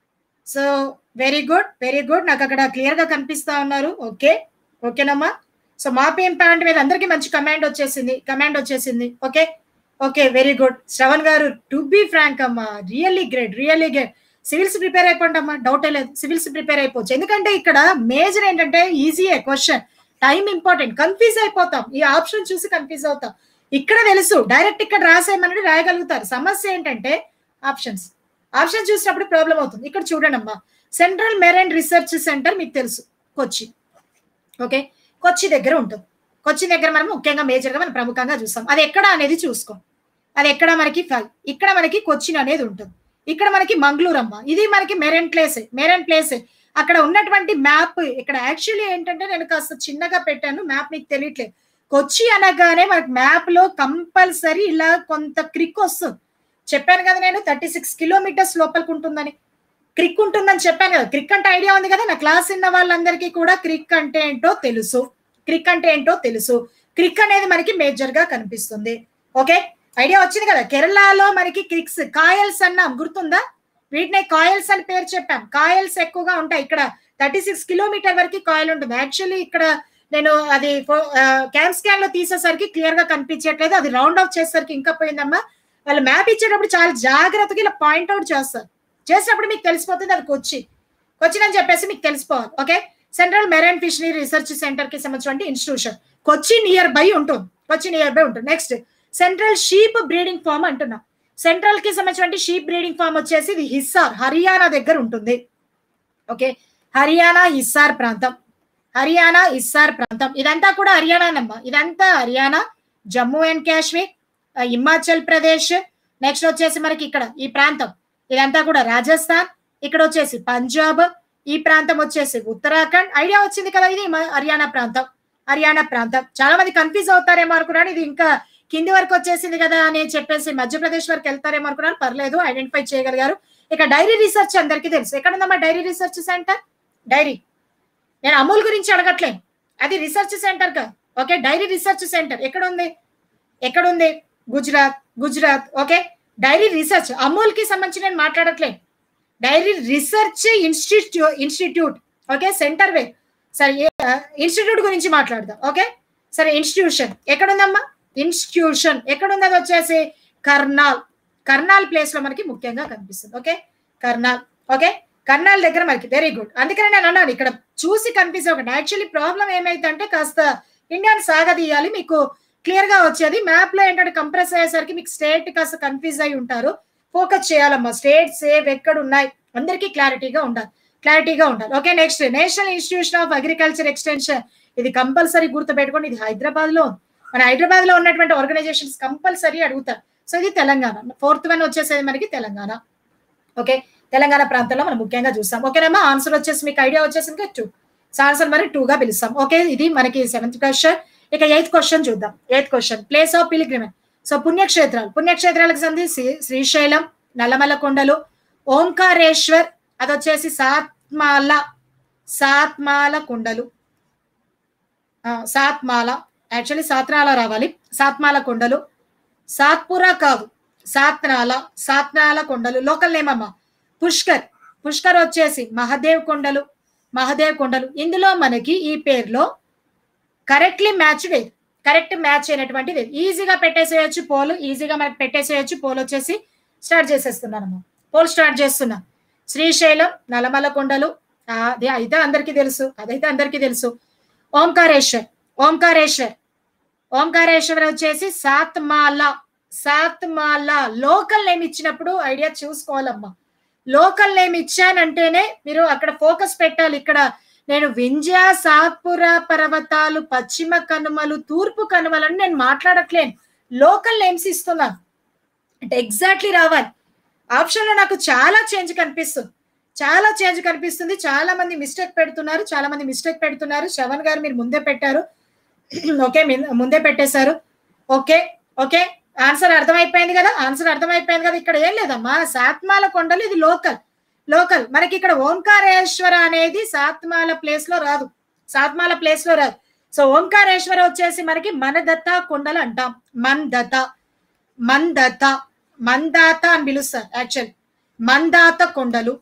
so very good very good నాకు అక్కడ క్లియర్ గా కనిపిస్తా ఉన్నారు ఓకే ఓకేనమ్మా సో మాపింగ్ పాయింట్ మీద అందరికీ మంచి కమాండ్ వచ్చేసింది కమాండ్ వచ్చేసింది okay okay very good Shravan garu to be frank అమ్మా really great really great civils prepare అయిపోండి అమ్మా డౌటే లేదు సివిల్స్ ప్రిపేర్ అయిపోవచ్చు ఎందుకంటే ఇక్కడ మేజర్ ఏంటంటే ఈజీయే క్వశ్చన్ టైం ఇంపార్టెంట్ కన్ఫ్యూజ్ అయిపోతాం ఈ ఆప్షన్ చూసి కన్ఫ్యూజ్ అవుతాం ఇక్కడ తెలుసు డైరెక్ట్ ఇక్కడ రాసేయమని రాయగలుగుతారు సమస్య ఏంటంటే ఆప్షన్స్ ఆప్షన్ చూసినప్పుడు ప్రాబ్లం అవుతుంది ఇక్కడ చూడండి అమ్మా సెంట్రల్ మెరైన్ రీసెర్చ్ సెంటర్ మీకు తెలుసు కొచ్చి ఓకే కొచ్చి దగ్గర ఉంటుంది కొచ్చి దగ్గర మనం ముఖ్యంగా మేజర్ గా మనం ప్రముఖంగా చూస్తాం అది ఎక్కడ అనేది చూసుకో అది ఎక్కడ మనకి ఫైవ్ ఇక్కడ మనకి కొచ్చిన్ అనేది ఉంటుంది ఇక్కడ మనకి మంగళూరు అమ్మ ఇది మనకి మెరైన్ ప్లేస్ మెరైన్ ప్లేస్ అక్కడ ఉన్నటువంటి మ్యాప్ ఇక్కడ యాక్చువల్లీ ఏంటంటే నేను కాస్త చిన్నగా పెట్టాను మ్యాప్ మీకు తెలియట్లేదు కొచ్చి అనగానే మనకి మ్యాప్ లో కంపల్సరీ ఇలా కొంత క్రిక్ వస్తుంది చెప్పాను కదా నేను థర్టీ సిక్స్ కిలోమీటర్స్ లోపలికి ఉంటుందని క్రిక్ ఉంటుందని చెప్పాను కదా క్రిక్ అంటే ఐడియా ఉంది కదా నా క్లాస్ విన్న వాళ్ళందరికీ కూడా క్రిక్ అంటే ఏంటో తెలుసు క్రిక్ అంటే ఏంటో తెలుసు క్రిక్ అనేది మనకి మేజర్ గా కనిపిస్తుంది ఓకే ఐడియా వచ్చింది కదా కేరళలో మనకి క్రిక్స్ కాయల్స్ అన్నాం గుర్తుందా వీటిని కాయల్స్ అని పేరు చెప్పాం కాయల్స్ ఎక్కువగా ఉంటాయి ఇక్కడ థర్టీ సిక్స్ కిలోమీటర్ వరకు కాయల్ ఉంటుంది యాక్చువల్లీ ఇక్కడ నేను అది క్యామ్ స్కాన్ లో తీసేసరికి క్లియర్ గా కనిపించట్లేదు అది రౌండ్ ఆఫ్ చేసేసరికి ఇంకా పోయిందమ్మా వాళ్ళు మ్యాప్ ఇచ్చేటప్పుడు చాలా జాగ్రత్తగా ఇలా పాయింట్అవుట్ చేస్తారు చేసినప్పుడు మీకు తెలిసిపోతుంది అది కొచ్చి కొచ్చిన్ అని చెప్పేసి మీకు తెలిసిపోవాలి okay central marine fishery research centre కి సంబంధించిన ఇన్స్టిట్యూషన్ కొచ్చి నియర్ బై ఉంటుంది కొచ్చి నియర్ బై ఉంటుంది next central sheep breeding farm అంటున్నా సెంట్రల్ కి సంబంధించిన షీప్ బ్రీడింగ్ ఫార్మ్ వచ్చేసి ఇది హిస్సార్ హర్యానా దగ్గర ఉంటుంది ఓకే హర్యానా హిస్సార్ ప్రాంతం హర్యానా ఇస్సార్ ప్రాంతం ఇదంతా కూడా హర్యానానమ్మా ఇదంతా హర్యానా జమ్మూ అండ్ కాశ్మీర్ ఆ, హిమాచల్ ప్రదేశ్ నెక్స్ట్ వచ్చేసి మనకి ఇక్కడ ఈ ప్రాంతం ఇదంతా కూడా రాజస్థాన్ ఇక్కడ వచ్చేసి పంజాబ్ ఈ ప్రాంతం వచ్చేసి ఉత్తరాఖండ్ ఐడియా వచ్చింది కదా ఇది మ- హర్యానా ప్రాంతం హర్యానా ప్రాంతం చాలా మంది కన్ఫ్యూజ్ అవుతారేమో అనుకున్నాను ఇది ఇంకా కింది వరకు వచ్చేసింది కదా అని చెప్పేసి మధ్యప్రదేశ్ వరకు వెళ్తారేమో అనుకున్నాను పర్లేదు ఐడెంటిఫై చేయగలిగారు ఇక డైరీ రీసెర్చ్ అందరికీ తెలుసు ఎక్కడ ఉందమ్మా డైరీ రీసెర్చ్ సెంటర్ డైరీ నేను అమూల్ గురించి అడగట్లేను అది రీసెర్చ్ సెంటర్ కా ఓకే డైరీ రీసెర్చ్ సెంటర్ ఎక్కడ ఉంది ఎక్కడ ఉంది Gujarat Gujarat okay dairy research Amul కి సంబంధించి నేను మాట్లాడట్లేదు dairy research institute institute okay centre వే సరే ఇన్స్టిట్యూట్ గురించి మాట్లాడదాం ఓకే సరే ఇన్స్టిట్యూషన్ ఎక్కడ ఉందమ్మా ఇన్స్టిట్యూషన్ ఎక్కడ ఉంది అది వచ్చేసి కర్నాల్ కర్నాల్ ప్లేస్ లో మనకి ముఖ్యంగా కనిపిస్తుంది ఓకే కర్నాల్ ఓకే కర్నాల్ దగ్గర మనకి వెరీ గుడ్ అందుకనే నేను అన్నాను ఇక్కడ చూసి కన్ఫ్యూజ్ అవ్వకండి యాక్చువల్లీ ప్రాబ్లం ఏమైందంటే కాస్త ఇండియాని సాగదీయాలి మీకు క్లియర్ గా వచ్చేది మ్యాప్ లో ఏంటంటే కంప్రెస్ అయ్యేసరికి మీకు స్టేట్ కాస్త కన్ఫ్యూజ్ అయి ఉంటారు ఫోకస్ చేయాలమ్మా స్టేట్స్ ఏవి ఎక్కడ ఉన్నాయి అందరికీ క్లారిటీగా ఉండాలి క్లారిటీగా ఉండాలి okay next national institution of agriculture extension ఇది కంపల్సరీ గుర్తుపెట్టుకోండి ఇది హైదరాబాద్ లో ఉంది. మన హైదరాబాద్ లో ఉన్నటువంటి ఆర్గనైజేషన్స్ కంపల్సరీ అడుగుతారు సో ఇది తెలంగాణ ఫోర్త్ వన్ వచ్చేసేది మనకి తెలంగాణ ఓకే తెలంగాణ ప్రాంతంలో మనం ముఖ్యంగా చూస్తాం ఓకేనమ్మా ఆన్సర్ వచ్చేసి మీకు ఐడియా వచ్చేసింది టూ సో ఆన్సర్ మరి టూ గా పిలుస్తాం ఓకే ఇది మనకి సెవెంత్ క్వశ్చన్ ఇక ఎయిత్ క్వశ్చన్ చూద్దాం eighth question place of pilgrimage so పుణ్యక్షేత్రాలు పుణ్యక్షేత్రాలకు సంబంధించి శ్రీ- శ్రీశైలం నల్లమల కొండలు ఓంకారేశ్వర్ అది వచ్చేసి సాత్మాల సాత్మాల కొండలు ఆ, సాత్మాల యాక్చువల్లీ సాత్నాల రావాలి సాత్మాల కొండలు సాత్పురా కాదు సాత్నాల సాత్నాల కొండలు లోకల్ నేమ్ అమ్మా పుష్కర్ పుష్కర్ వచ్చేసి మహదేవ్ కొండలు మహదేవ్ కొండలు ఇందులో మనకి ఈ పేరులో కరెక్ట్లీ మ్యాచ్ లేదు కరెక్ట్ మ్యాచ్ అయినటువంటిది ఈజీగా పెట్టేసేయచ్చు పోల్ ఈజీగా మనకి పెట్టేసేయచ్చు పోల్ వచ్చేసి స్టార్ట్ చేసేస్తున్నానమ్మా పోల్ స్టార్ట్ చేస్తున్నా శ్రీశైలం నల్లమల కొండలు ఆ, అది అయితే అందరికీ తెలుసు అదైతే అందరికీ తెలుసు ఓంకారేశ్వర్ ఓంకారేశ్వర్ ఓంకారేశ్వర్ వచ్చేసి సాత్మాల సాత్మాల లోకల్ నేమ్ ఇచ్చినప్పుడు ఐడియా చూసుకోవాలమ్మా లోకల్ నేమ్ ఇచ్చానంటేనే మీరు అక్కడ ఫోకస్ పెట్టాలి ఇక్కడ నేను వింధ్య సాత్పుర పర్వతాలు పశ్చిమ కనుమలు తూర్పు కనుమలు అని నేను మాట్లాడట్లేను లోకల్ నేమ్స్ ఇస్తున్నాను అంటే ఎగ్జాక్ట్లీ రావాలి ఆప్షన్ లో నాకు చాలా చేంజ్ కనిపిస్తుంది చాలా చేంజ్ కనిపిస్తుంది చాలా మంది మిస్టేక్ పెడుతున్నారు చాలా మంది మిస్టేక్ పెడుతున్నారు శ్రవణ్ గారు మీరు ముందే పెట్టారు ఓకే మీ- ముందే పెట్టేశారు ఓకే ఓకే ఆన్సర్ అర్థమైపోయింది కదా ఆన్సర్ అర్థమైపోయింది కదా ఇక్కడ ఏం లేదమ్మా సాత్మాల కొండలు ఇది లోకల్ లోకల్ మనకి ఇక్కడ ఓంకారేశ్వర అనేది సాత్మాల ప్లేస్ లో రాదు సాత్మాల ప్లేస్ లో రాదు సో ఓంకారేశ్వర వచ్చేసి మనకి మనదత్త కొండలు అంటాం మందత మందత మందాత అని పిలుస్తారు యాక్చువల్ మందాత కొండలు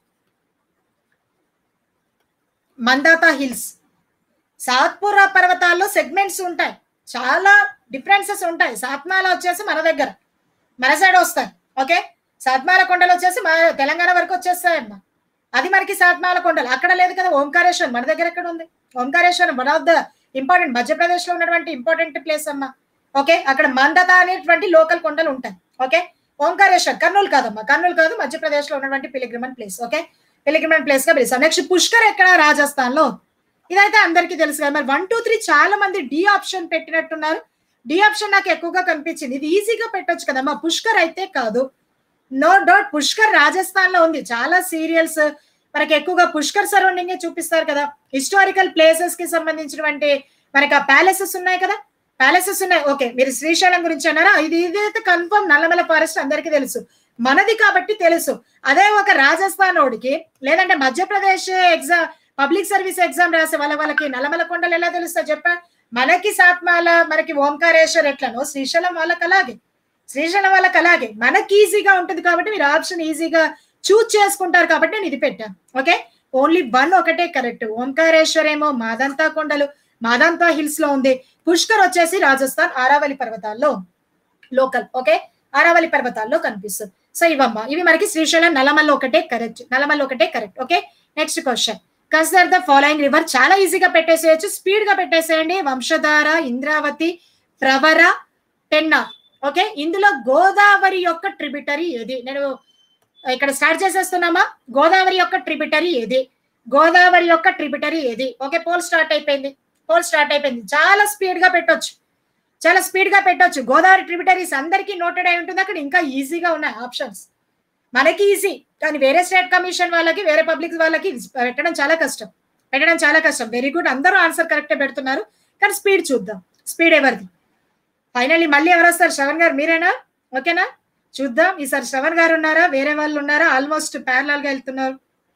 మందాత హిల్స్ సాత్పురా పర్వతాల్లో సెగ్మెంట్స్ ఉంటాయి చాలా డిఫరెన్సెస్ ఉంటాయి సాత్మాల వచ్చేసి మన దగ్గర మన సైడ్ వస్తాయి ఓకే సాత్మాల కొండలు వచ్చేసి మన తెలంగాణ వరకు వచ్చేస్తాయమ్మా అది మనకి సాత్మాల కొండలు అక్కడ లేదు కదా ఓంకారేశ్వరం మన దగ్గర ఎక్కడ ఉంది Omkareshwaram one of the important Madhya Pradesh లో ఉన్నటువంటి ఇంపార్టెంట్ ప్లేస్ అమ్మా ఓకే అక్కడ మందత అనేటువంటి లోకల్ కొండలు ఉంటాయి ఓకే ఓంకారేశ్వర్ కర్నూలు కాదమ్మా కర్నూలు కాదు మధ్యప్రదేశ్ లో ఉన్నటువంటి pilgrimage place okay pilgrimage place గా పిలుస్తాం నెక్స్ట్ పుష్కర్ ఎక్కడ రాజస్థాన్ లో ఇదైతే అందరికీ తెలుసు కదా మరి వన్ టూ త్రీ చాలా మంది డి ఆప్షన్ పెట్టినట్టున్నారు డి ఆప్షన్ నాకు ఎక్కువగా కనిపించింది ఇది ఈజీగా పెట్టొచ్చు కదమ్మా పుష్కర్ అయితే కాదు నో డౌట్ పుష్కర్ రాజస్థాన్ లో ఉంది చాలా సీరియల్స్ మనకి ఎక్కువగా పుష్కర్ సరౌండింగ్ చూపిస్తారు కదా హిస్టారికల్ ప్లేసెస్ కి సంబంధించినటువంటి మనకి ఆ ప్యాలెసెస్ ఉన్నాయి కదా ప్యాలెసెస్ ఉన్నాయి ఓకే మీరు శ్రీశైలం గురించి అన్నారా ఇది ఇదైతే కన్ఫర్మ్ నల్లమల ఫారెస్ట్ అందరికీ తెలుసు మనది కాబట్టి తెలుసు అదే ఒక రాజస్థాన్ ఓడికి లేదంటే Madhya Pradesh exam public service exam రాసే వాళ్ళ వాళ్ళకి నల్లమల కొండలు ఎలా తెలుస్తా చెప్పా మనకి సాత్మాల మనకి ఓంకారేశ్వర్ ఎట్లనో శ్రీశైలం వాళ్ళకి అలాగే శ్రీశైలం వాళ్ళకి అలాగే మనకి ఈజీగా ఉంటుంది కాబట్టి మీరు ఆప్షన్ ఈజీగా చూజ్ చేసుకుంటారు కాబట్టి నేను ఇది పెట్టాను ఓకే ఓన్లీ వన్ ఒకటే కరెక్ట్ ఓంకారేశ్వర్ ఏమో మాదంతా కొండలు మాదంతా హిల్స్ లో ఉంది పుష్కర్ వచ్చేసి రాజస్థాన్ ఆరావళి పర్వతాల్లో లోకల్ ఓకే ఆరావళి పర్వతాల్లో కనిపిస్తుంది సో ఇవమ్మా ఇవి మనకి శ్రీశైలం నలమల్ల ఒకటే కరెక్ట్ నలమల్ల ఒకటే correct okay next question consider the following river చాలా ఈజీగా పెట్టేసేయచ్చు స్పీడ్ గా పెట్టేసేయండి వంశధార ఇంద్రావతి ప్రవర పెన్నా ఓకే ఇందులో గోదావరి యొక్క ట్రిబ్యూటరీ ఏది నేను ఇక్కడ స్టార్ట్ చేసేస్తున్నామా గోదావరి యొక్క ట్రిబ్యూటరీ ఏది గోదావరి యొక్క ట్రిబ్యూటరీ ఏది ఓకే పోల్ స్టార్ట్ అయిపోయింది పోల్ స్టార్ట్ అయిపోయింది చాలా స్పీడ్ గా పెట్టొచ్చు చాలా స్పీడ్ గా పెట్టొచ్చు గోదావరి ట్రిబ్యూటరీస్ అందరికీ నోటెడ్ అయి ఉంటుంది అక్కడ ఇంకా ఈజీగా ఉన్నాయి ఆప్షన్స్ మనకి ఈజీ కానీ వేరే స్టేట్ కమిషన్ వాళ్ళకి వేరే పబ్లిక్ వాళ్ళకి ఇది పెట్టడం చాలా కష్టం పెట్టడం చాలా కష్టం వెరీ గుడ్ అందరూ ఆన్సర్ కరెక్టే పెడుతున్నారు కానీ స్పీడ్ చూద్దాం స్పీడ్ ఎవరిది ఫైనల్లీ మళ్ళీ ఎవరు వస్తారు శ్రవణ్ గారు మీరేనా ఓకేనా చూద్దాం ఈసారి శ్రవణ్ గారు ఉన్నారా వేరే వాళ్ళు ఉన్నారా ఆల్మోస్ట్ ప్యారలాల్ గా వెళ్తున్నారు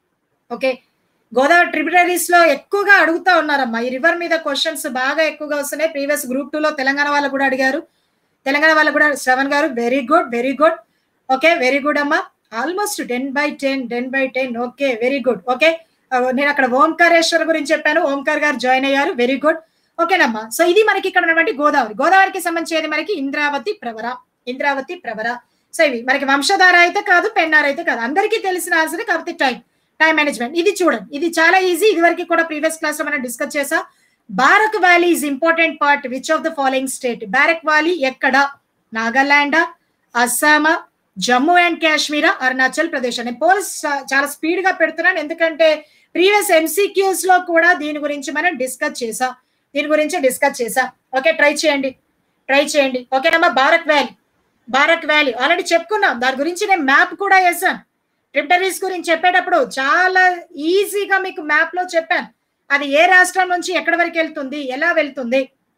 ఓకే గోదావరి ట్రిబ్యూటరీస్ లో ఎక్కువగా అడుగుతా ఉన్నారమ్మా ఈ రివర్ మీద క్వశ్చన్స్ బాగా ఎక్కువగా వస్తున్నాయి ప్రీవియస్ గ్రూప్ టూ లో తెలంగాణ వాళ్ళు కూడా అడిగారు తెలంగాణ వాళ్ళు కూడా శ్రవణ్ గారు very good very good okay very good అమ్మా almost ten by ten ten by ten okay very good okay నేను అక్కడ ఓంకారేశ్వర్ గురించి చెప్పాను ఓంకార్ గారు జాయిన్ అయ్యారు వెరీ గుడ్ ఓకేనమ్మా సో ఇది మనకి ఇక్కడ ఉన్నటువంటి గోదావరి గోదావరికి సంబంధించేది మనకి ఇంద్రావతి ప్రవర ఇంద్రావతి ప్రవర సో ఇవి మనకి వంశధార అయితే కాదు పెన్నార్ అయితే కాదు అందరికీ తెలిసిన ఆన్సర్ కాకపోతే టైం టైం మేనేజ్మెంట్ ఇది చూడండి ఇది చాలా ఈజీ ఇది వరకు కూడా ప్రీవియస్ క్లాస్ లో మనం డిస్కస్ చేసా Barak valley is important part which of the following state Barak valley ఎక్కడ నాగాలాండ్ అస్సామా జమ్మూ అండ్ కాశ్మీర్ అరుణాచల్ ప్రదేశ్ అనే పోల్స్ చాలా స్పీడ్ గా పెడుతున్నాను ఎందుకంటే ప్రీవియస్ ఎంసీక్యూస్ లో కూడా దీని గురించి మనం డిస్కస్ చేసా దీని గురించి డిస్కస్ చేసా ఓకే ట్రై చేయండి ట్రై చేయండి ఓకేనమ్మా Barak valley Barak valley already చెప్పుకున్నాం దాని గురించి నేను మ్యాప్ కూడా వేసాను ట్రిబ్టరీస్ గురించి చెప్పేటప్పుడు చాలా ఈజీగా మీకు మ్యాప్ లో చెప్పాను అది ఏ రాష్ట్రం నుంచి ఎక్కడి వరకు వెళ్తుంది ఎలా వెళ్తుంది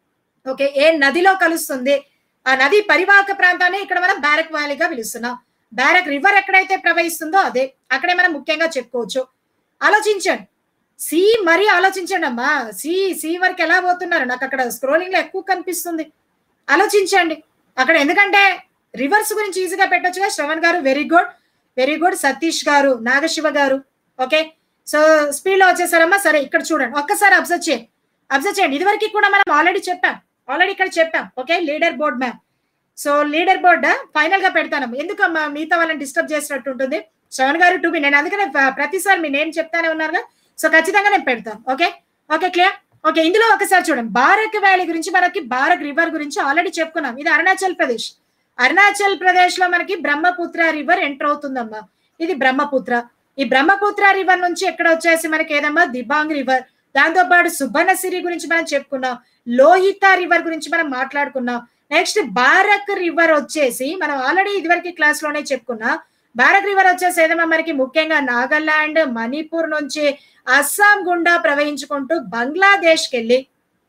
ఓకే ఏ నదిలో కలుస్తుంది ఆ నది పరివాహక ప్రాంతాన్ని ఇక్కడ మనం బ్యారక్ వ్యాలీగా పిలుస్తున్నాం బ్యారక్ రివర్ ఎక్కడైతే ప్రవహిస్తుందో అదే అక్కడే మనం ముఖ్యంగా చెప్పుకోవచ్చు ఆలోచించండి సి మరీ ఆలోచించండి అమ్మా సి సి వరకు ఎలా పోతున్నారు నాకు అక్కడ స్క్రోలింగ్ లో ఎక్కువ కనిపిస్తుంది ఆలోచించండి అక్కడ ఎందుకంటే రివర్స్ గురించి ఈజీగా పెట్టొచ్చుగా శ్రవణ్ గారు very good very good Satish గారు నాగశివ గారు ఓకే సో స్పీడ్ లో వచ్చేసారమ్మా సరే ఇక్కడ చూడండి ఒక్కసారి అబ్జర్వ్ చేయండి అబ్జర్వ్ చేయండి ఇదివరకు కూడా మనం ఆల్రెడీ చెప్పాం ఆల్రెడీ ఇక్కడ చెప్పాం okay leader board ma'am so leader board final గా పెడతాను ఎందుకమ్మా మిగతా వాళ్ళని డిస్టర్బ్ చేసినట్టు ఉంటుంది శ్రవణ్ గారు టూ బి నేను అందుకనే ప్రతిసారి మీ నేను చెప్తానే ఉన్నారుగా సో ఖచ్చితంగా నేను పెడతాను ఓకే ఓకే క్లియర్ ఓకే ఇందులో ఒకసారి చూడండి బారక్ వ్యాలీ గురించి మనకి బారక్ రివర్ గురించి ఆల్రెడీ చెప్పుకున్నాం ఇది అరుణాచల్ ప్రదేశ్ అరుణాచల్ ప్రదేశ్ లో మనకి బ్రహ్మపుత్ర రివర్ ఎంటర్ అవుతుందమ్మా ఇది బ్రహ్మపుత్ర ఈ బ్రహ్మపుత్ర రివర్ నుంచి ఎక్కడ వచ్చేసి మనకి ఏదమ్మా దిబాంగ్ రివర్ దాంతో పాటు సుబర్ణసిరి గురించి మనం చెప్పుకున్నాం లోహిత రివర్ గురించి మనం మాట్లాడుకున్నాం నెక్స్ట్ బారక్ రివర్ వచ్చేసి మనం ఆల్రెడీ ఇదివరకు క్లాస్ లోనే చెప్పుకున్నాం బారక్ రివర్ వచ్చేసి ఏదమ్మా మనకి ముఖ్యంగా నాగాలాండ్ మణిపూర్ నుంచి అస్సాం గుండా ప్రవహించుకుంటూ బంగ్లాదేశ్కి వెళ్ళి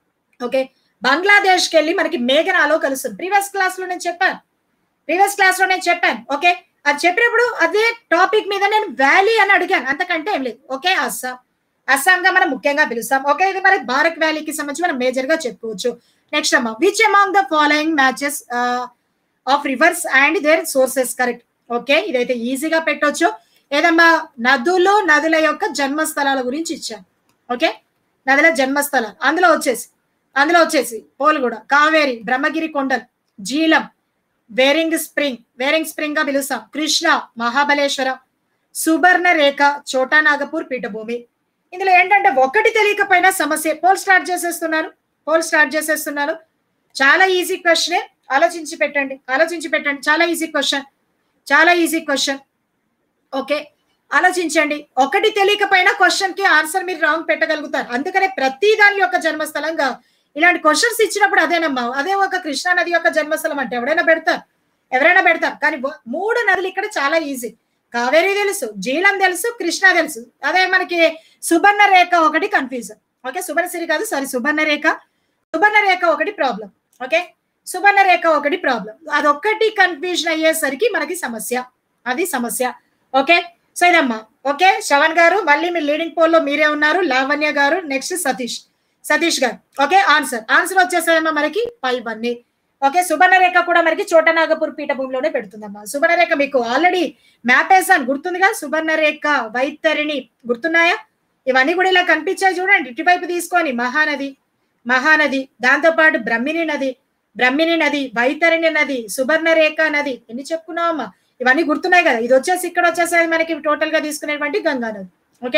ఓకే బంగ్లాదేశ్కి వెళ్ళి మనకి మేఘనాలో కలుస్తుంది ప్రీవియస్ క్లాస్ లో నేను చెప్పాను ప్రీవియస్ క్లాస్ లో నేను చెప్పాను ఓకే అది చెప్పినప్పుడు అదే టాపిక్ మీద నేను వ్యాలీ అని అడిగాను అంతకంటే ఏం లేదు ఓకే అస్సాం అస్సాం గా మనం ముఖ్యంగా పిలుస్తాం ఓకే ఇది మనకి భారత్ వ్యాలీకి సంబంధించి మనం మేజర్ గా చెప్పుకోవచ్చు నెక్స్ట్ అమ్మా which among the following matches of rivers and their sources correct okay ఇదైతే ఈజీగా పెట్టొచ్చు ఏదమ్మా నదులు నదుల యొక్క జన్మస్థలాల గురించి ఇచ్చాను ఓకే నదుల జన్మస్థలాలు అందులో వచ్చేసి అందులో వచ్చేసి పోలు కూడా కావేరి బ్రహ్మగిరి కొండలు జీలం వేరింగ్ స్ప్రింగ్ వేరింగ్ స్ప్రింగ్ గా పిలుస్తాం కృష్ణ మహాబలేశ్వర సుబర్ణ రేఖ చోటా నాగపూర్ పీఠభూమి ఇందులో ఏంటంటే ఒకటి తెలియకపోయినా సమస్య పోల్ స్టార్ట్ చేసేస్తున్నారు పోల్ స్టార్ట్ చేసేస్తున్నారు చాలా ఈజీ క్వశ్చనే ఆలోచించి పెట్టండి ఆలోచించి పెట్టండి చాలా ఈజీ క్వశ్చన్ చాలా ఈజీ క్వశ్చన్ ఓకే ఆలోచించండి ఒకటి తెలియకపోయినా క్వశ్చన్ కి ఆన్సర్ మీరు రాంగ్ పెట్టగలుగుతారు అందుకనే ప్రతి దాని యొక్క జన్మస్థలంగా ఇలాంటి క్వశ్చన్స్ ఇచ్చినప్పుడు అదేనమ్మా అదే ఒక కృష్ణా నది యొక్క జన్మస్థలం అంటే ఎవరైనా పెడతారు ఎవరైనా పెడతారు కానీ మూడు నదులు ఇక్కడ చాలా ఈజీ కావేరి తెలుసు జీలం తెలుసు కృష్ణ తెలుసు అదే మనకి సుబర్ణ రేఖ ఒకటి కన్ఫ్యూజన్ ఓకే సుబర్ణసిరి కాదు సారీ సుబర్ణ రేఖ సుబర్ణ రేఖ ఒకటి ప్రాబ్లం ఓకే సుబర్ణ రేఖ ఒకటి ప్రాబ్లం అదొక్కటి కన్ఫ్యూజన్ అయ్యేసరికి మనకి సమస్య అది సమస్య ఓకే సో ఇదమ్మా ఓకే శ్రవణ్ గారు మళ్ళీ మీ లీడింగ్ పోల్ లో మీరే ఉన్నారు లావణ్య గారు నెక్స్ట్ సతీష్ సతీష్ గారు ఓకే ఆన్సర్ ఆన్సర్ వచ్చేసేమో మనకి ఫైవ్ అన్ని ఓకే సుబర్ణ రేఖ కూడా మనకి చోటనాగపూర్ పీఠభూమిలోనే పెడుతుందమ్మా సుబర్ణ రేఖ మీకు ఆల్రెడీ మ్యాప్ వేసాను గుర్తుందిగా సుబర్ణ రేఖ వైతరిణి గుర్తున్నాయా ఇవన్నీ కూడా ఇలా కనిపించాయి చూడండి ఇటువైపు తీసుకొని మహానది మహానది దాంతో పాటు బ్రహ్మిణి నది బ్రహ్మిణి నది వైతరిణి నది సుబర్ణ రేఖ నది ఎన్ని చెప్పుకున్నావమ్మా ఇవన్నీ గుర్తున్నాయి కదా ఇది వచ్చేసి ఇక్కడ వచ్చేసి మనకి టోటల్ గా తీసుకునేటువంటి గంగా నది ఓకే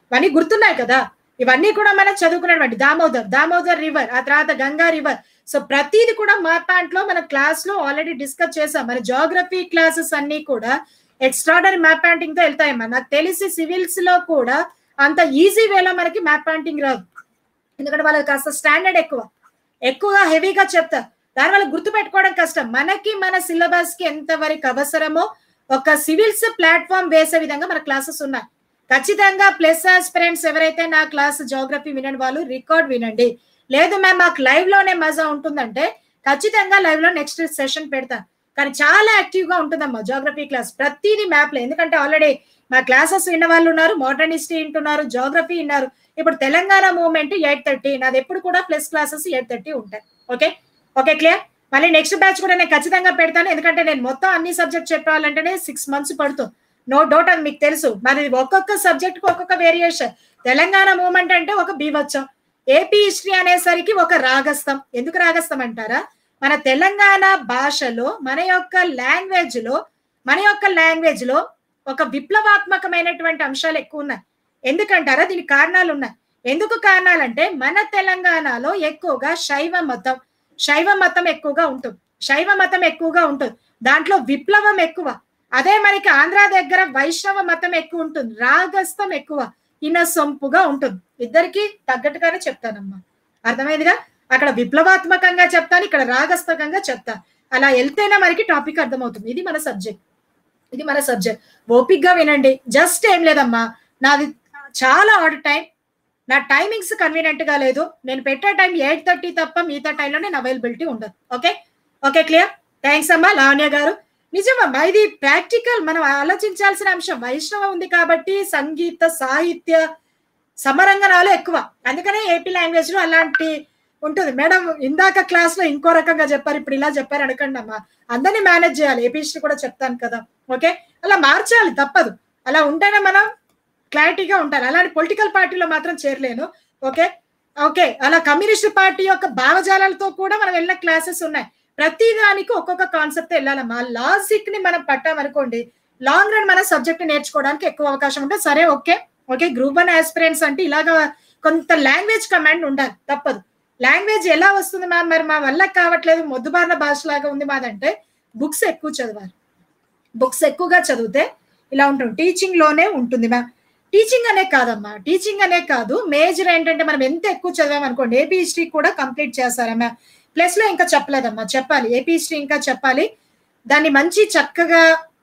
ఇవన్నీ గుర్తున్నాయి కదా ఇవన్నీ కూడా మనం చదువుకున్నటువంటి దామోదర్ దామోదర్ రివర్ ఆ తర్వాత గంగా రివర్ సో ప్రతిది కూడా మ్యాప్ లో మన క్లాస్ లో ఆల్రెడీ డిస్కస్ చేసాం మన జాగ్రఫీ క్లాసెస్ అన్ని కూడా ఎక్స్ట్రాడనరీ మ్యాప్ తో వెళ్తాయమ్మా నాకు తెలిసి సివిల్స్ లో కూడా అంత ఈజీ వేలో మనకి మ్యాప్ రాదు ఎందుకంటే వాళ్ళకి కాస్త స్టాండర్డ్ ఎక్కువ ఎక్కువగా హెవీగా చెప్తారు దానివల్ల గుర్తు పెట్టుకోవడం కష్టం మనకి మన సిలబస్ కి ఎంత వరకు అవసరమో ఒక సివిల్స్ ప్లాట్ఫామ్ వేసే విధంగా మన క్లాసెస్ ఉన్నాయి ఖచ్చితంగా ప్లస్ ఆస్పిరెంట్స్ ఎవరైతే నా క్లాస్ జోగ్రఫీ వినండి వాళ్ళు రికార్డ్ వినండి లేదు మ్యామ్ మాకు లైవ్ లోనే మజా ఉంటుందంటే ఖచ్చితంగా లైవ్ లో నెక్స్ట్ సెషన్ పెడతా కానీ చాలా యాక్టివ్ గా ఉంటుందమ్మా జోగ్రఫీ క్లాస్ ప్రతిదీ మ్యాప్ లో ఎందుకంటే ఆల్రెడీ మా క్లాసెస్ విన్న వాళ్ళు ఉన్నారు మోడర్న్ హిస్టరీ వింటున్నారు జోగ్రఫీ విన్నారు ఇప్పుడు తెలంగాణ మూవ్మెంట్ ఎయిట్ థర్టీ నాది ఎప్పుడు కూడా ప్లస్ క్లాసెస్ ఎయిట్ థర్టీ ఉంటాయి ఓకే ఓకే క్లియర్ మళ్ళీ నెక్స్ట్ బ్యాచ్ కూడా నేను ఖచ్చితంగా పెడతాను ఎందుకంటే నేను మొత్తం అన్ని సబ్జెక్ట్ చెప్పాలంటేనే సిక్స్ మంత్స్ పడుతుంది నో డౌట్ అది మీకు తెలుసు మరి ఒక్కొక్క సబ్జెక్ట్ కు ఒక్కొక్క వేరియేషన్ తెలంగాణ మూమెంట్ అంటే ఒక బీవచ్చం ఏపీ హిస్టరీ అనేసరికి ఒక రాగస్థం ఎందుకు రాగస్థం అంటారా మన తెలంగాణ భాషలో మన యొక్క లాంగ్వేజ్ లో మన యొక్క లాంగ్వేజ్ లో ఒక విప్లవాత్మకమైనటువంటి అంశాలు ఎక్కువ ఉన్నాయి ఎందుకంటారా దీనికి కారణాలు ఉన్నాయి ఎందుకు కారణాలంటే మన తెలంగాణలో ఎక్కువగా శైవ మతం శైవ మతం ఎక్కువగా ఉంటుంది శైవ మతం ఎక్కువగా ఉంటుంది దాంట్లో విప్లవం ఎక్కువ అదే మనకి ఆంధ్ర దగ్గర వైష్ణవ మతం ఎక్కువ ఉంటుంది రాగస్థం ఎక్కువ ఇన సొంపుగా ఉంటుంది ఇద్దరికి తగ్గట్టుగానే చెప్తానమ్మా అర్థమైందిగా అక్కడ విప్లవాత్మకంగా చెప్తాను ఇక్కడ రాగస్థకంగా చెప్తాను అలా వెళ్తేనే మనకి టాపిక్ అర్థమవుతుంది ఇది మన సబ్జెక్ట్ ఇది మన సబ్జెక్ట్ ఓపిక్ గా వినండి జస్ట్ ఏం లేదమ్మా నాది చాలా ఆడ్ టైం నా టైమింగ్స్ కన్వీనియంట్ గా లేదు నేను పెట్టే టైం ఎయిట్ థర్టీ తప్ప మిగతా టైంలో నేను అవైలబిలిటీ ఉండదు ఓకే ఓకే క్లియర్ థ్యాంక్స్ అమ్మా లావణ్య గారు నిజమమ్మా ఇది ప్రాక్టికల్ మనం ఆలోచించాల్సిన అంశం వైష్ణవ ఉంది కాబట్టి సంగీత సాహిత్య సమరంగనాలు ఎక్కువ అందుకనే ఏపీ లాంగ్వేజ్ లో అలాంటి ఉంటుంది మేడం ఇందాక క్లాస్ లో ఇంకో రకంగా చెప్పారు ఇప్పుడు ఇలా చెప్పారు అనకండి అమ్మా అందరినీ మేనేజ్ చేయాలి ఏపీ హిస్టరీ కూడా చెప్తాను కదా ఓకే అలా మార్చాలి తప్పదు అలా ఉంటేనే మనం క్లారిటీగా ఉంటారు అలాంటి పొలిటికల్ పార్టీలో మాత్రం చేరలేను ఓకే ఓకే అలా కమ్యూనిస్ట్ పార్టీ యొక్క భావజాలాలతో కూడా మనం వెళ్ళిన క్లాసెస్ ఉన్నాయి ప్రతి దానికి ఒక్కొక్క కాన్సెప్ట్ వెళ్ళాలమ్మా లాజిక్ ని మనం పట్టామనుకోండి లాంగ్ రన్ మన సబ్జెక్ట్ నేర్చుకోవడానికి ఎక్కువ అవకాశం ఉంటే సరే okay okay group one aspirants అంటే ఇలాగా కొంత లాంగ్వేజ్ కమాండ్ ఉండాలి తప్పదు లాంగ్వేజ్ ఎలా వస్తుంది మ్యామ్ మరి మా వల్ల కావట్లేదు మొద్దుబారిన భాష లాగా ఉంది మాదంటే బుక్స్ ఎక్కువ చదవాలి బుక్స్ ఎక్కువగా చదివితే ఇలా ఉంటుంది టీచింగ్ లోనే ఉంటుంది మ్యామ్ టీచింగ్ అనే కాదమ్మా టీచింగ్ అనే కాదు మేజర్ ఏంటంటే మనం ఎంత ఎక్కువ చదివామనుకోండి ఏపీ హిస్టరీ కూడా కంప్లీట్ చేస్తారా మ్యామ్ ప్లస్ లో ఇంకా చెప్పలేదమ్మా చెప్పాలి ఏపీ హిస్టరీ ఇంకా చెప్పాలి దాన్ని మంచి చక్కగా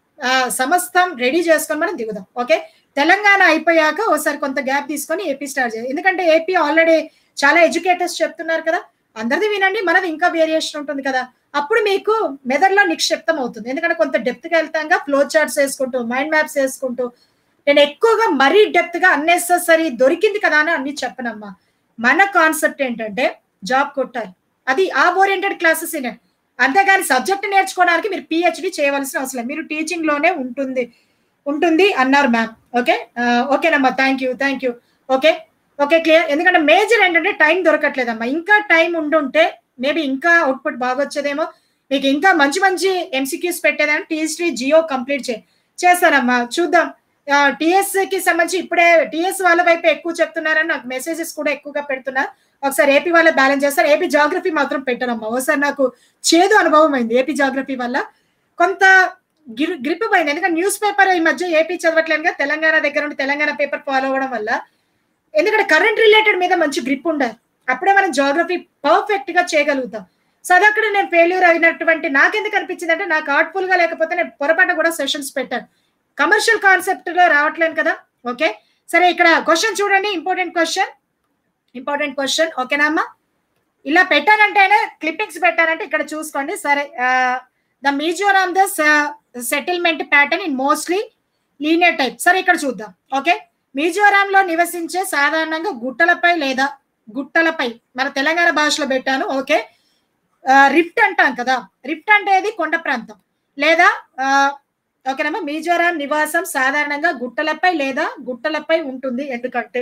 సమస్తం రెడీ చేసుకొని మనం దిగుదాం ఓకే తెలంగాణ అయిపోయాక ఒకసారి కొంత గ్యాప్ తీసుకొని ఏపీ స్టార్ట్ చేయాలి ఎందుకంటే ఏపీ ఆల్రెడీ చాలా ఎడ్యుకేటర్స్ చెప్తున్నారు కదా అందరిది వినండి మనది ఇంకా వేరియేషన్ ఉంటుంది కదా అప్పుడు మీకు మెదడులో నిక్షిప్తం అవుతుంది ఎందుకంటే కొంత డెప్త్ గా వెళ్తాంగా ఫ్లో చార్ట్స్ వేసుకుంటూ మైండ్ మ్యాప్స్ వేసుకుంటూ నేను ఎక్కువగా మరీ డెప్త్ గా అన్నెసరీ దొరికింది కదా అని అన్ని చెప్పనమ్మా మన కాన్సెప్ట్ ఏంటంటే జాబ్ కొట్టాలి అది ఆ ఓరియంటెడ్ క్లాసెస్ అంతేగాని సబ్జెక్ట్ నేర్చుకోవడానికి మీరు పిహెచ్డి చేయవలసిన అవసరం మీరు టీచింగ్ లోనే ఉంటుంది ఉంటుంది అన్నారు మ్యామ్ ఓకే ఓకేనమ్మా thank you thank you okay okay clear ఎందుకంటే మేజర్ ఏంటంటే టైం దొరకట్లేదమ్మా ఇంకా టైం ఉండుంటే మేబీ ఇంకా అవుట్పుట్ బాగా వచ్చేదేమో మీకు ఇంకా మంచి మంచి ఎంసీక్యూస్ పెట్టేదని టీఎస్టీ జియో కంప్లీట్ చే చేస్తానమ్మా చూద్దాం టిఎస్ కి సంబంధించి ఇప్పుడే టిఎస్ వాళ్ళ వైపు ఎక్కువ చెప్తున్నారని నాకు మెసేజెస్ కూడా ఎక్కువగా పెడుతున్నారు ఒకసారి ఏపీ వాళ్ళ బ్యాలెన్స్ చేస్తారు ఏపీ జాగ్రఫీ మాత్రం పెట్టనమ్మా ఒకసారి నాకు చేదు అనుభవం అయింది ఏపీ జాగ్రఫీ వల్ల కొంత గ్రిప్ పోయింది ఎందుకంటే న్యూస్ పేపర్ ఈ మధ్య ఏపీ చదవట్లేదుగా తెలంగాణ దగ్గర నుండి తెలంగాణ పేపర్ ఫాలో అవ్వడం వల్ల ఎందుకంటే కరెంట్ రిలేటెడ్ మీద మంచి గ్రిప్ ఉండాలి అప్పుడే మనం జాగ్రఫీ పర్ఫెక్ట్ గా చేయగలుగుతాం సో అది అక్కడ నేను ఫెయిల్యూర్ అయినటువంటి నాకెందుకు అనిపించింది అంటే నాకు ఆర్ట్ఫుల్ గా లేకపోతే నేను పొరపాటు కూడా సెషన్స్ పెట్టాను కమర్షియల్ కాన్సెప్ట్ లో రావట్లేదు కదా ఓకే సరే ఇక్కడ క్వశ్చన్ చూడండి ఇంపార్టెంట్ క్వశ్చన్ ఇంపార్టెంట్ క్వశ్చన్ ఓకేనా అమ్మా ఇలా పెట్టానంటేనే క్లిప్పింగ్స్ పెట్టానంటే ఇక్కడ చూసుకోండి సరే the Mizoram the settlement pattern in mostly linear type సరే ఇక్కడ చూద్దాం ఓకే మిజోరాం లో నివసించే సాధారణంగా గుట్టలపై లేదా గుట్టలపై మన తెలంగాణ భాషలో పెట్టాను ఓకే రిఫ్ట్ అంటాం కదా రిఫ్ట్ అంటే ఇది కొండ ప్రాంతం లేదా ఓకేనమ్మా మిజోరాం నివాసం సాధారణంగా గుట్టలపై లేదా గుట్టలపై ఉంటుంది ఎందుకంటే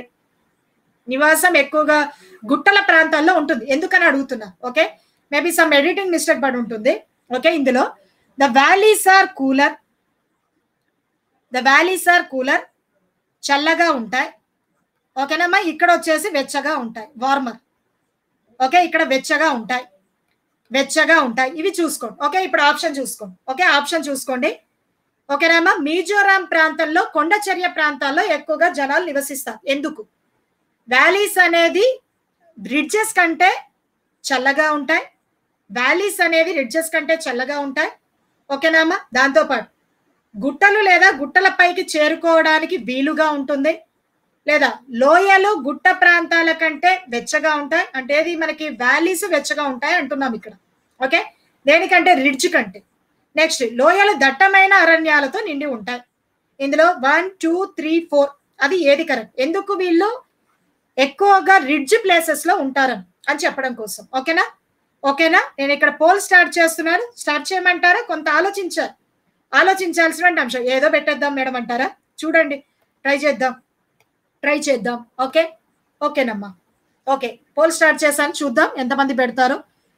నివాసం ఎక్కువగా గుట్టల ప్రాంతాల్లో ఉంటుంది ఎందుకని అడుగుతున్నా okay maybe some editing mistake పడి ఉంటుంది ఓకే ఇందులో the valleys are cooler the valleys are cooler చల్లగా ఉంటాయి ఓకేనమ్మా ఇక్కడ వచ్చేసి వెచ్చగా ఉంటాయి వార్మర్ ఓకే ఇక్కడ వెచ్చగా ఉంటాయి వెచ్చగా ఉంటాయి ఇవి చూసుకోండి ఓకే ఇప్పుడు ఆప్షన్ చూసుకోండి ఓకే ఆప్షన్ చూసుకోండి ఓకేనమ్మా మిజోరాం ప్రాంతంలో కొండచర్య ప్రాంతాల్లో ఎక్కువగా జనాలు నివసిస్తారు ఎందుకు వ్యాలీస్ అనేది బ్రిడ్జెస్ కంటే చల్లగా ఉంటాయి వ్యాలీస్ అనేవి రిడ్జెస్ కంటే చల్లగా ఉంటాయి ఓకేనామా దాంతోపాటు గుట్టలు లేదా గుట్టల పైకి చేరుకోవడానికి వీలుగా ఉంటుంది లేదా లోయలు గుట్ట ప్రాంతాల కంటే వెచ్చగా ఉంటాయి అంటే ఇది మనకి వ్యాలీస్ వెచ్చగా ఉంటాయి అంటున్నాం ఇక్కడ ఓకే దేనికంటే రిడ్జ్ కంటే నెక్స్ట్ లోయలు దట్టమైన అరణ్యాలతో నిండి ఉంటాయి ఇందులో వన్ టూ త్రీ ఫోర్ అది ఏది కరెక్ట్ ఎందుకు వీళ్ళు ఎక్కువగా రిడ్జ్ ప్లేసెస్ లో ఉంటారు అని చెప్పడం కోసం ఓకేనా ఓకేనా నేను ఇక్కడ పోల్ స్టార్ట్ చేస్తున్నాను స్టార్ట్ చేయమంటారా కొంత ఆలోచించారు ఆలోచించాల్సిన అంశం ఏదో పెట్టేద్దాం మేడం అంటారా చూడండి ట్రై చేద్దాం ట్రై చేద్దాం ఓకే ఓకేనమ్మా ఓకే పోల్ స్టార్ట్ చేశాను చూద్దాం ఎంతమంది పెడతారు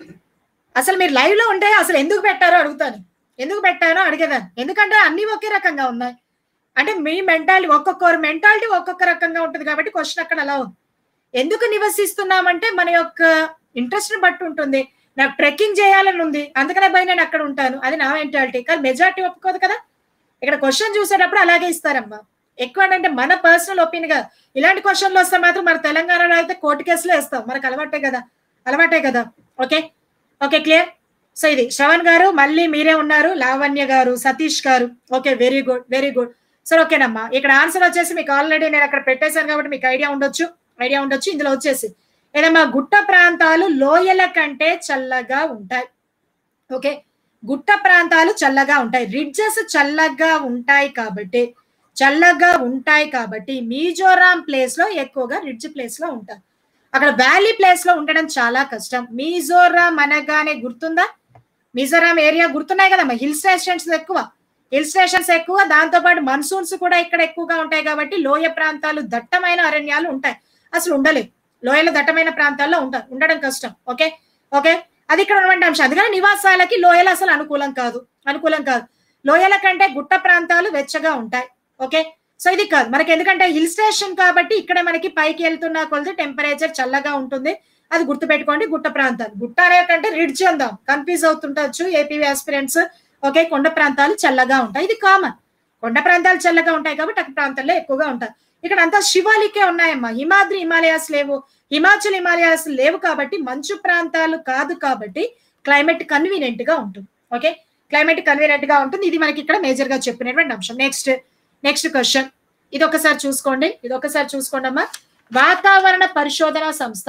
అసలు మీరు లైవ్ లో ఉంటే అసలు ఎందుకు పెట్టారో అడుగుతాను ఎందుకు పెట్టారో అడిగేదాన్ని ఎందుకంటే అన్ని ఒకే రకంగా ఉన్నాయి అంటే మీ మెంటాలిటీ ఒక్కొక్కరు మెంటాలిటీ ఒక్కొక్క రకంగా ఉంటుంది కాబట్టి క్వశ్చన్ అక్కడ అలా ఉంది ఎందుకు నివసిస్తున్నామంటే మన యొక్క ఇంట్రెస్ట్ బట్టి ఉంటుంది నాకు ట్రెక్కింగ్ చేయాలని ఉంది అందుకనే భయ నేను అక్కడ ఉంటాను అది నా మెంటాలిటీ కానీ మెజారిటీ ఒప్పుకోదు కదా ఇక్కడ క్వశ్చన్ చూసేటప్పుడు అలాగే ఇస్తారమ్మా ఎక్కువ అంటే మన పర్సనల్ ఒపీనియన్ గా ఇలాంటి క్వశ్చన్లు వస్తే మాత్రం మన తెలంగాణలో అయితే కోర్టు కేసులో వేస్తాం మనకు అలవాటే కదా అలవాటే కదా ఓకే ఓకే క్లియర్ సో ఇది శ్రవణ్ గారు మళ్ళీ మీరే ఉన్నారు లావణ్య గారు సతీష్ గారు okay very good very good సరే ఓకేనమ్మా ఇక్కడ ఆన్సర్ వచ్చేసి మీకు ఆల్రెడీ నేను అక్కడ పెట్టేశాను కాబట్టి మీకు ఐడియా ఉండొచ్చు ఐడియా ఉండొచ్చు ఇందులో వచ్చేసి ఏదమ్మా గుట్ట ప్రాంతాలు లోయల కంటే చల్లగా ఉంటాయి ఓకే గుట్ట ప్రాంతాలు చల్లగా ఉంటాయి రిడ్జెస్ చల్లగా ఉంటాయి కాబట్టి చల్లగా ఉంటాయి కాబట్టి మిజోరాం ప్లేస్ లో ఎక్కువగా రిడ్జ్ ప్లేస్ లో ఉంటారు అక్కడ వ్యాలీ ప్లేస్ లో ఉండడం చాలా కష్టం మిజోరాం అనగానే గుర్తుందా మిజోరాం ఏరియా గుర్తున్నాయి కదమ్మా హిల్ స్టేషన్స్ ఎక్కువ హిల్ స్టేషన్స్ ఎక్కువ దాంతో పాటు మన్సూన్స్ కూడా ఇక్కడ ఎక్కువగా ఉంటాయి కాబట్టి లోయ ప్రాంతాలు దట్టమైన అరణ్యాలు ఉంటాయి అసలు ఉండలేదు లోయల దట్టమైన ప్రాంతాల్లో ఉంటారు ఉండడం కష్టం ఓకే ఓకే అది ఇక్కడ ఉన్నటువంటి అంశం అందుకని నివాసాలకి లోయలు అసలు అనుకూలం కాదు అనుకూలం కాదు లోయల కంటే గుట్ట ప్రాంతాలు వెచ్చగా ఉంటాయి ఓకే సో ఇది కాదు మనకి ఎందుకంటే హిల్ స్టేషన్ కాబట్టి ఇక్కడ మనకి పైకి వెళ్తున్న కొలది టెంపరేచర్ చల్లగా ఉంటుంది అది గుర్తుపెట్టుకోండి గుట్ట ప్రాంతాలు గుట్ట అనే కంటే రిడ్జ్ అందాం కన్ఫ్యూజ్ అవుతుంటచ్చు ఏపీ ఆస్పిరెంట్స్ ఓకే కొండ ప్రాంతాలు చల్లగా ఉంటాయి ఇది కామన్ కొండ ప్రాంతాలు చల్లగా ఉంటాయి కాబట్టి అక్కడ ప్రాంతాల్లో ఎక్కువగా ఉంటాయి ఇక్కడ అంతా శివాలికే ఉన్నాయమ్మా హిమాద్రి హిమాలయాస్ లేవు హిమాచల్ హిమాలయాస్ లేవు కాబట్టి మంచు ప్రాంతాలు కాదు కాబట్టి క్లైమేట్ కన్వీనియంట్ గా ఉంటుంది ఓకే క్లైమేట్ కన్వీనియంట్ గా ఉంటుంది ఇది మనకి ఇక్కడ మేజర్ గా చెప్పినటువంటి అంశం నెక్స్ట్ నెక్స్ట్ క్వశ్చన్ ఇది ఒకసారి చూసుకోండి ఇది ఒకసారి చూసుకోండి అమ్మా వాతావరణ పరిశోధన సంస్థ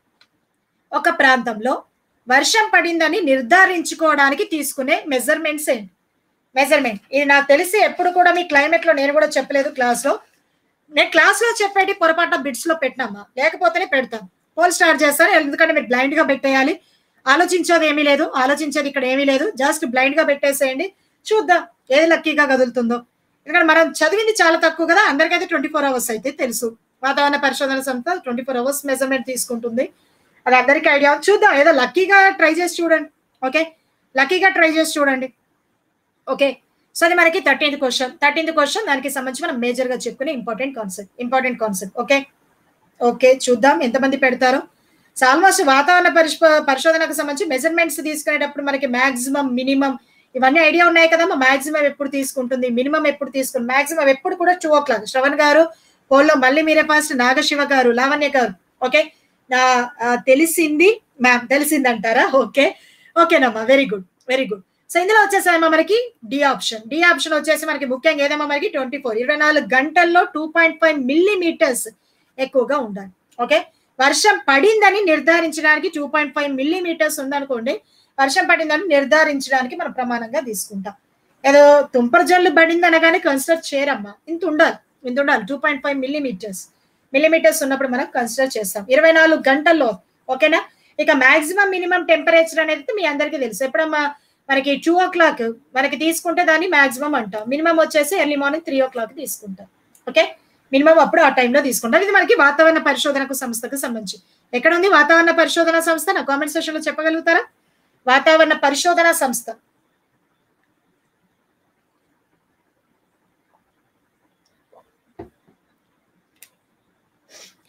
ఒక ప్రాంతంలో వర్షం పడిందని నిర్ధారించుకోవడానికి తీసుకునే మెజర్మెంట్స్ ఏంటి మెజర్మెంట్ ఇది నాకు తెలిసి ఎప్పుడు కూడా మీ క్లైమేట్ లో నేను కూడా చెప్పలేదు క్లాస్ లో నేను క్లాస్ లో చెప్పేటి పొరపాటున బిట్స్ లో పెట్టినమ్మా లేకపోతేనే పెడతాను పోల్ స్టార్ట్ చేస్తాను ఎందుకంటే మీరు బ్లైండ్ గా పెట్టేయాలి ఆలోచించేది ఏమీ లేదు ఆలోచించేది ఇక్కడ ఏమీ లేదు జస్ట్ బ్లైండ్ గా పెట్టేసేయండి చూద్దాం ఏది లక్కీగా కదులుతుందో ఎందుకంటే మనం చదివింది చాలా తక్కువ కదా అందరికైతే ట్వంటీ ఫోర్ అవర్స్ అయితే తెలుసు వాతావరణ పరిశోధన సంస్థ ట్వంటీ ఫోర్ అవర్స్ మెజర్మెంట్ తీసుకుంటుంది అది అందరికీ ఐడియా చూద్దాం ఏదో లక్కీగా ట్రై చేసి చూడండి ఓకే లక్కీగా ట్రై చేసి చూడండి ఓకే సో అది మనకి థర్టీన్త్ క్వశ్చన్ థర్టీన్త్ క్వశ్చన్ దానికి సంబంధించి మనం మేజర్ గా చెప్పుకునే important concept important concept okay okay చూద్దాం ఎంతమంది పెడతారో సో ఆల్మోస్ట్ వాతావరణ పరిశ్ పరిశోధనకు సంబంధించి మెజర్మెంట్స్ తీసుకునేటప్పుడు మనకి మాక్సిమం మినిమం ఇవన్నీ ఐడియా ఉన్నాయి కదమ్మా మాక్సిమం ఎప్పుడు తీసుకుంటుంది మినిమం ఎప్పుడు తీసుకుంటుంది మాక్సిమం ఎప్పుడు కూడా టూ ఓ క్లాక్ శ్రవణ్ గారు పోల్లో మళ్ళీ మీరే ఫస్ట్ నాగశివ గారు లావణ్య గారు ఓకే నా తెలిసింది మ్యామ్ తెలిసింది అంటారా ఓకే ఓకేనమ్మా very good very good so ఇందులో వచ్చేసాయమ్మా మనకి డి ఆప్షన్ డి ఆప్షన్ వచ్చేసి మనకి ముఖ్యంగా ఏదమ్మా మనకి ట్వంటీ ఫోర్ ఇరవై నాలుగు గంటల్లో టూ పాయింట్ ఫైవ్ మిల్లీమీటర్స్ ఎక్కువగా ఉండాలి ఓకే వర్షం పడిందని నిర్ధారించడానికి టూ పాయింట్ ఫైవ్ మిల్లీమీటర్స్ ఉందనుకోండి వర్షం పడిందని నిర్ధారించడానికి మనం ప్రమాణంగా తీసుకుంటాం ఏదో తుంపర జల్లు పడింది అనగానే కన్సిడర్ చేయరమ్మా ఇంత ఉండాలి ఇంత ఉండాలి two point five millimetres millimetres ఉన్నప్పుడు మనం కన్సిడర్ చేస్తాం ఇరవై నాలుగు గంటల్లో ఓకేనా ఇక మాక్సిమం మినిమం టెంపరేచర్ అనేది మీ అందరికీ తెలుసు ఎప్పుడమ్మా మనకి టూ ఓ క్లాక్ మనకి తీసుకుంటే దాన్ని మాక్సిమం అంటాం మినిమం వచ్చేసి early morning three o'clock తీసుకుంటాం ఓకే మినిమం అప్పుడు ఆ టైంలో తీసుకుంటాం ఇది మనకి వాతావరణ పరిశోధనకు సంస్థకు సంబంధించి ఎక్కడ ఉంది వాతావరణ పరిశోధన సంస్థ నా కామెంట్ సెక్షన్ లో చెప్పగలుగుతారా వాతావరణ పరిశోధన సంస్థ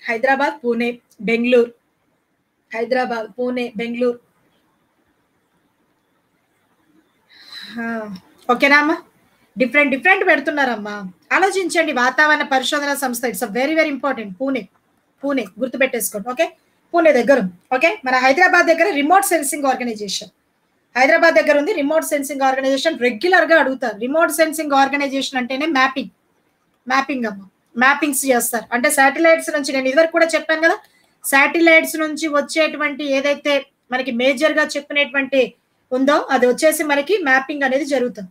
హైదరాబాద్ పూణే బెంగళూరు హైదరాబాద్ పూణే బెంగళూరు ఆ, ఓకేనా అమ్మా డిఫరెంట్ డిఫరెంట్ పెడుతున్నారమ్మా ఆలోచించండి వాతావరణ పరిశోధన సంస్థ it's very very important Pune Pune గుర్తుపెట్టేసుకోండి ఓకే పూణే దగ్గర ఉంది ఓకే మన హైదరాబాద్ దగ్గర రిమోట్ సెన్సింగ్ ఆర్గనైజేషన్ హైదరాబాద్ దగ్గర ఉంది రిమోట్ సెన్సింగ్ ఆర్గనైజేషన్ రెగ్యులర్ గా అడుగుతారు రిమోట్ సెన్సింగ్ ఆర్గనైజేషన్ అంటేనే మ్యాపింగ్ మ్యాపింగ్ అమ్మ మ్యాపింగ్స్ చేస్తారు అంటే శాటిలైట్స్ నుంచి నేను ఇదివరకు కూడా చెప్పాను కదా శాటిలైట్స్ నుంచి వచ్చేటువంటి ఏదైతే మనకి మేజర్ గా చెప్పుకునేటువంటి ఉందో అది వచ్చేసి మనకి మ్యాపింగ్ అనేది జరుగుతుంది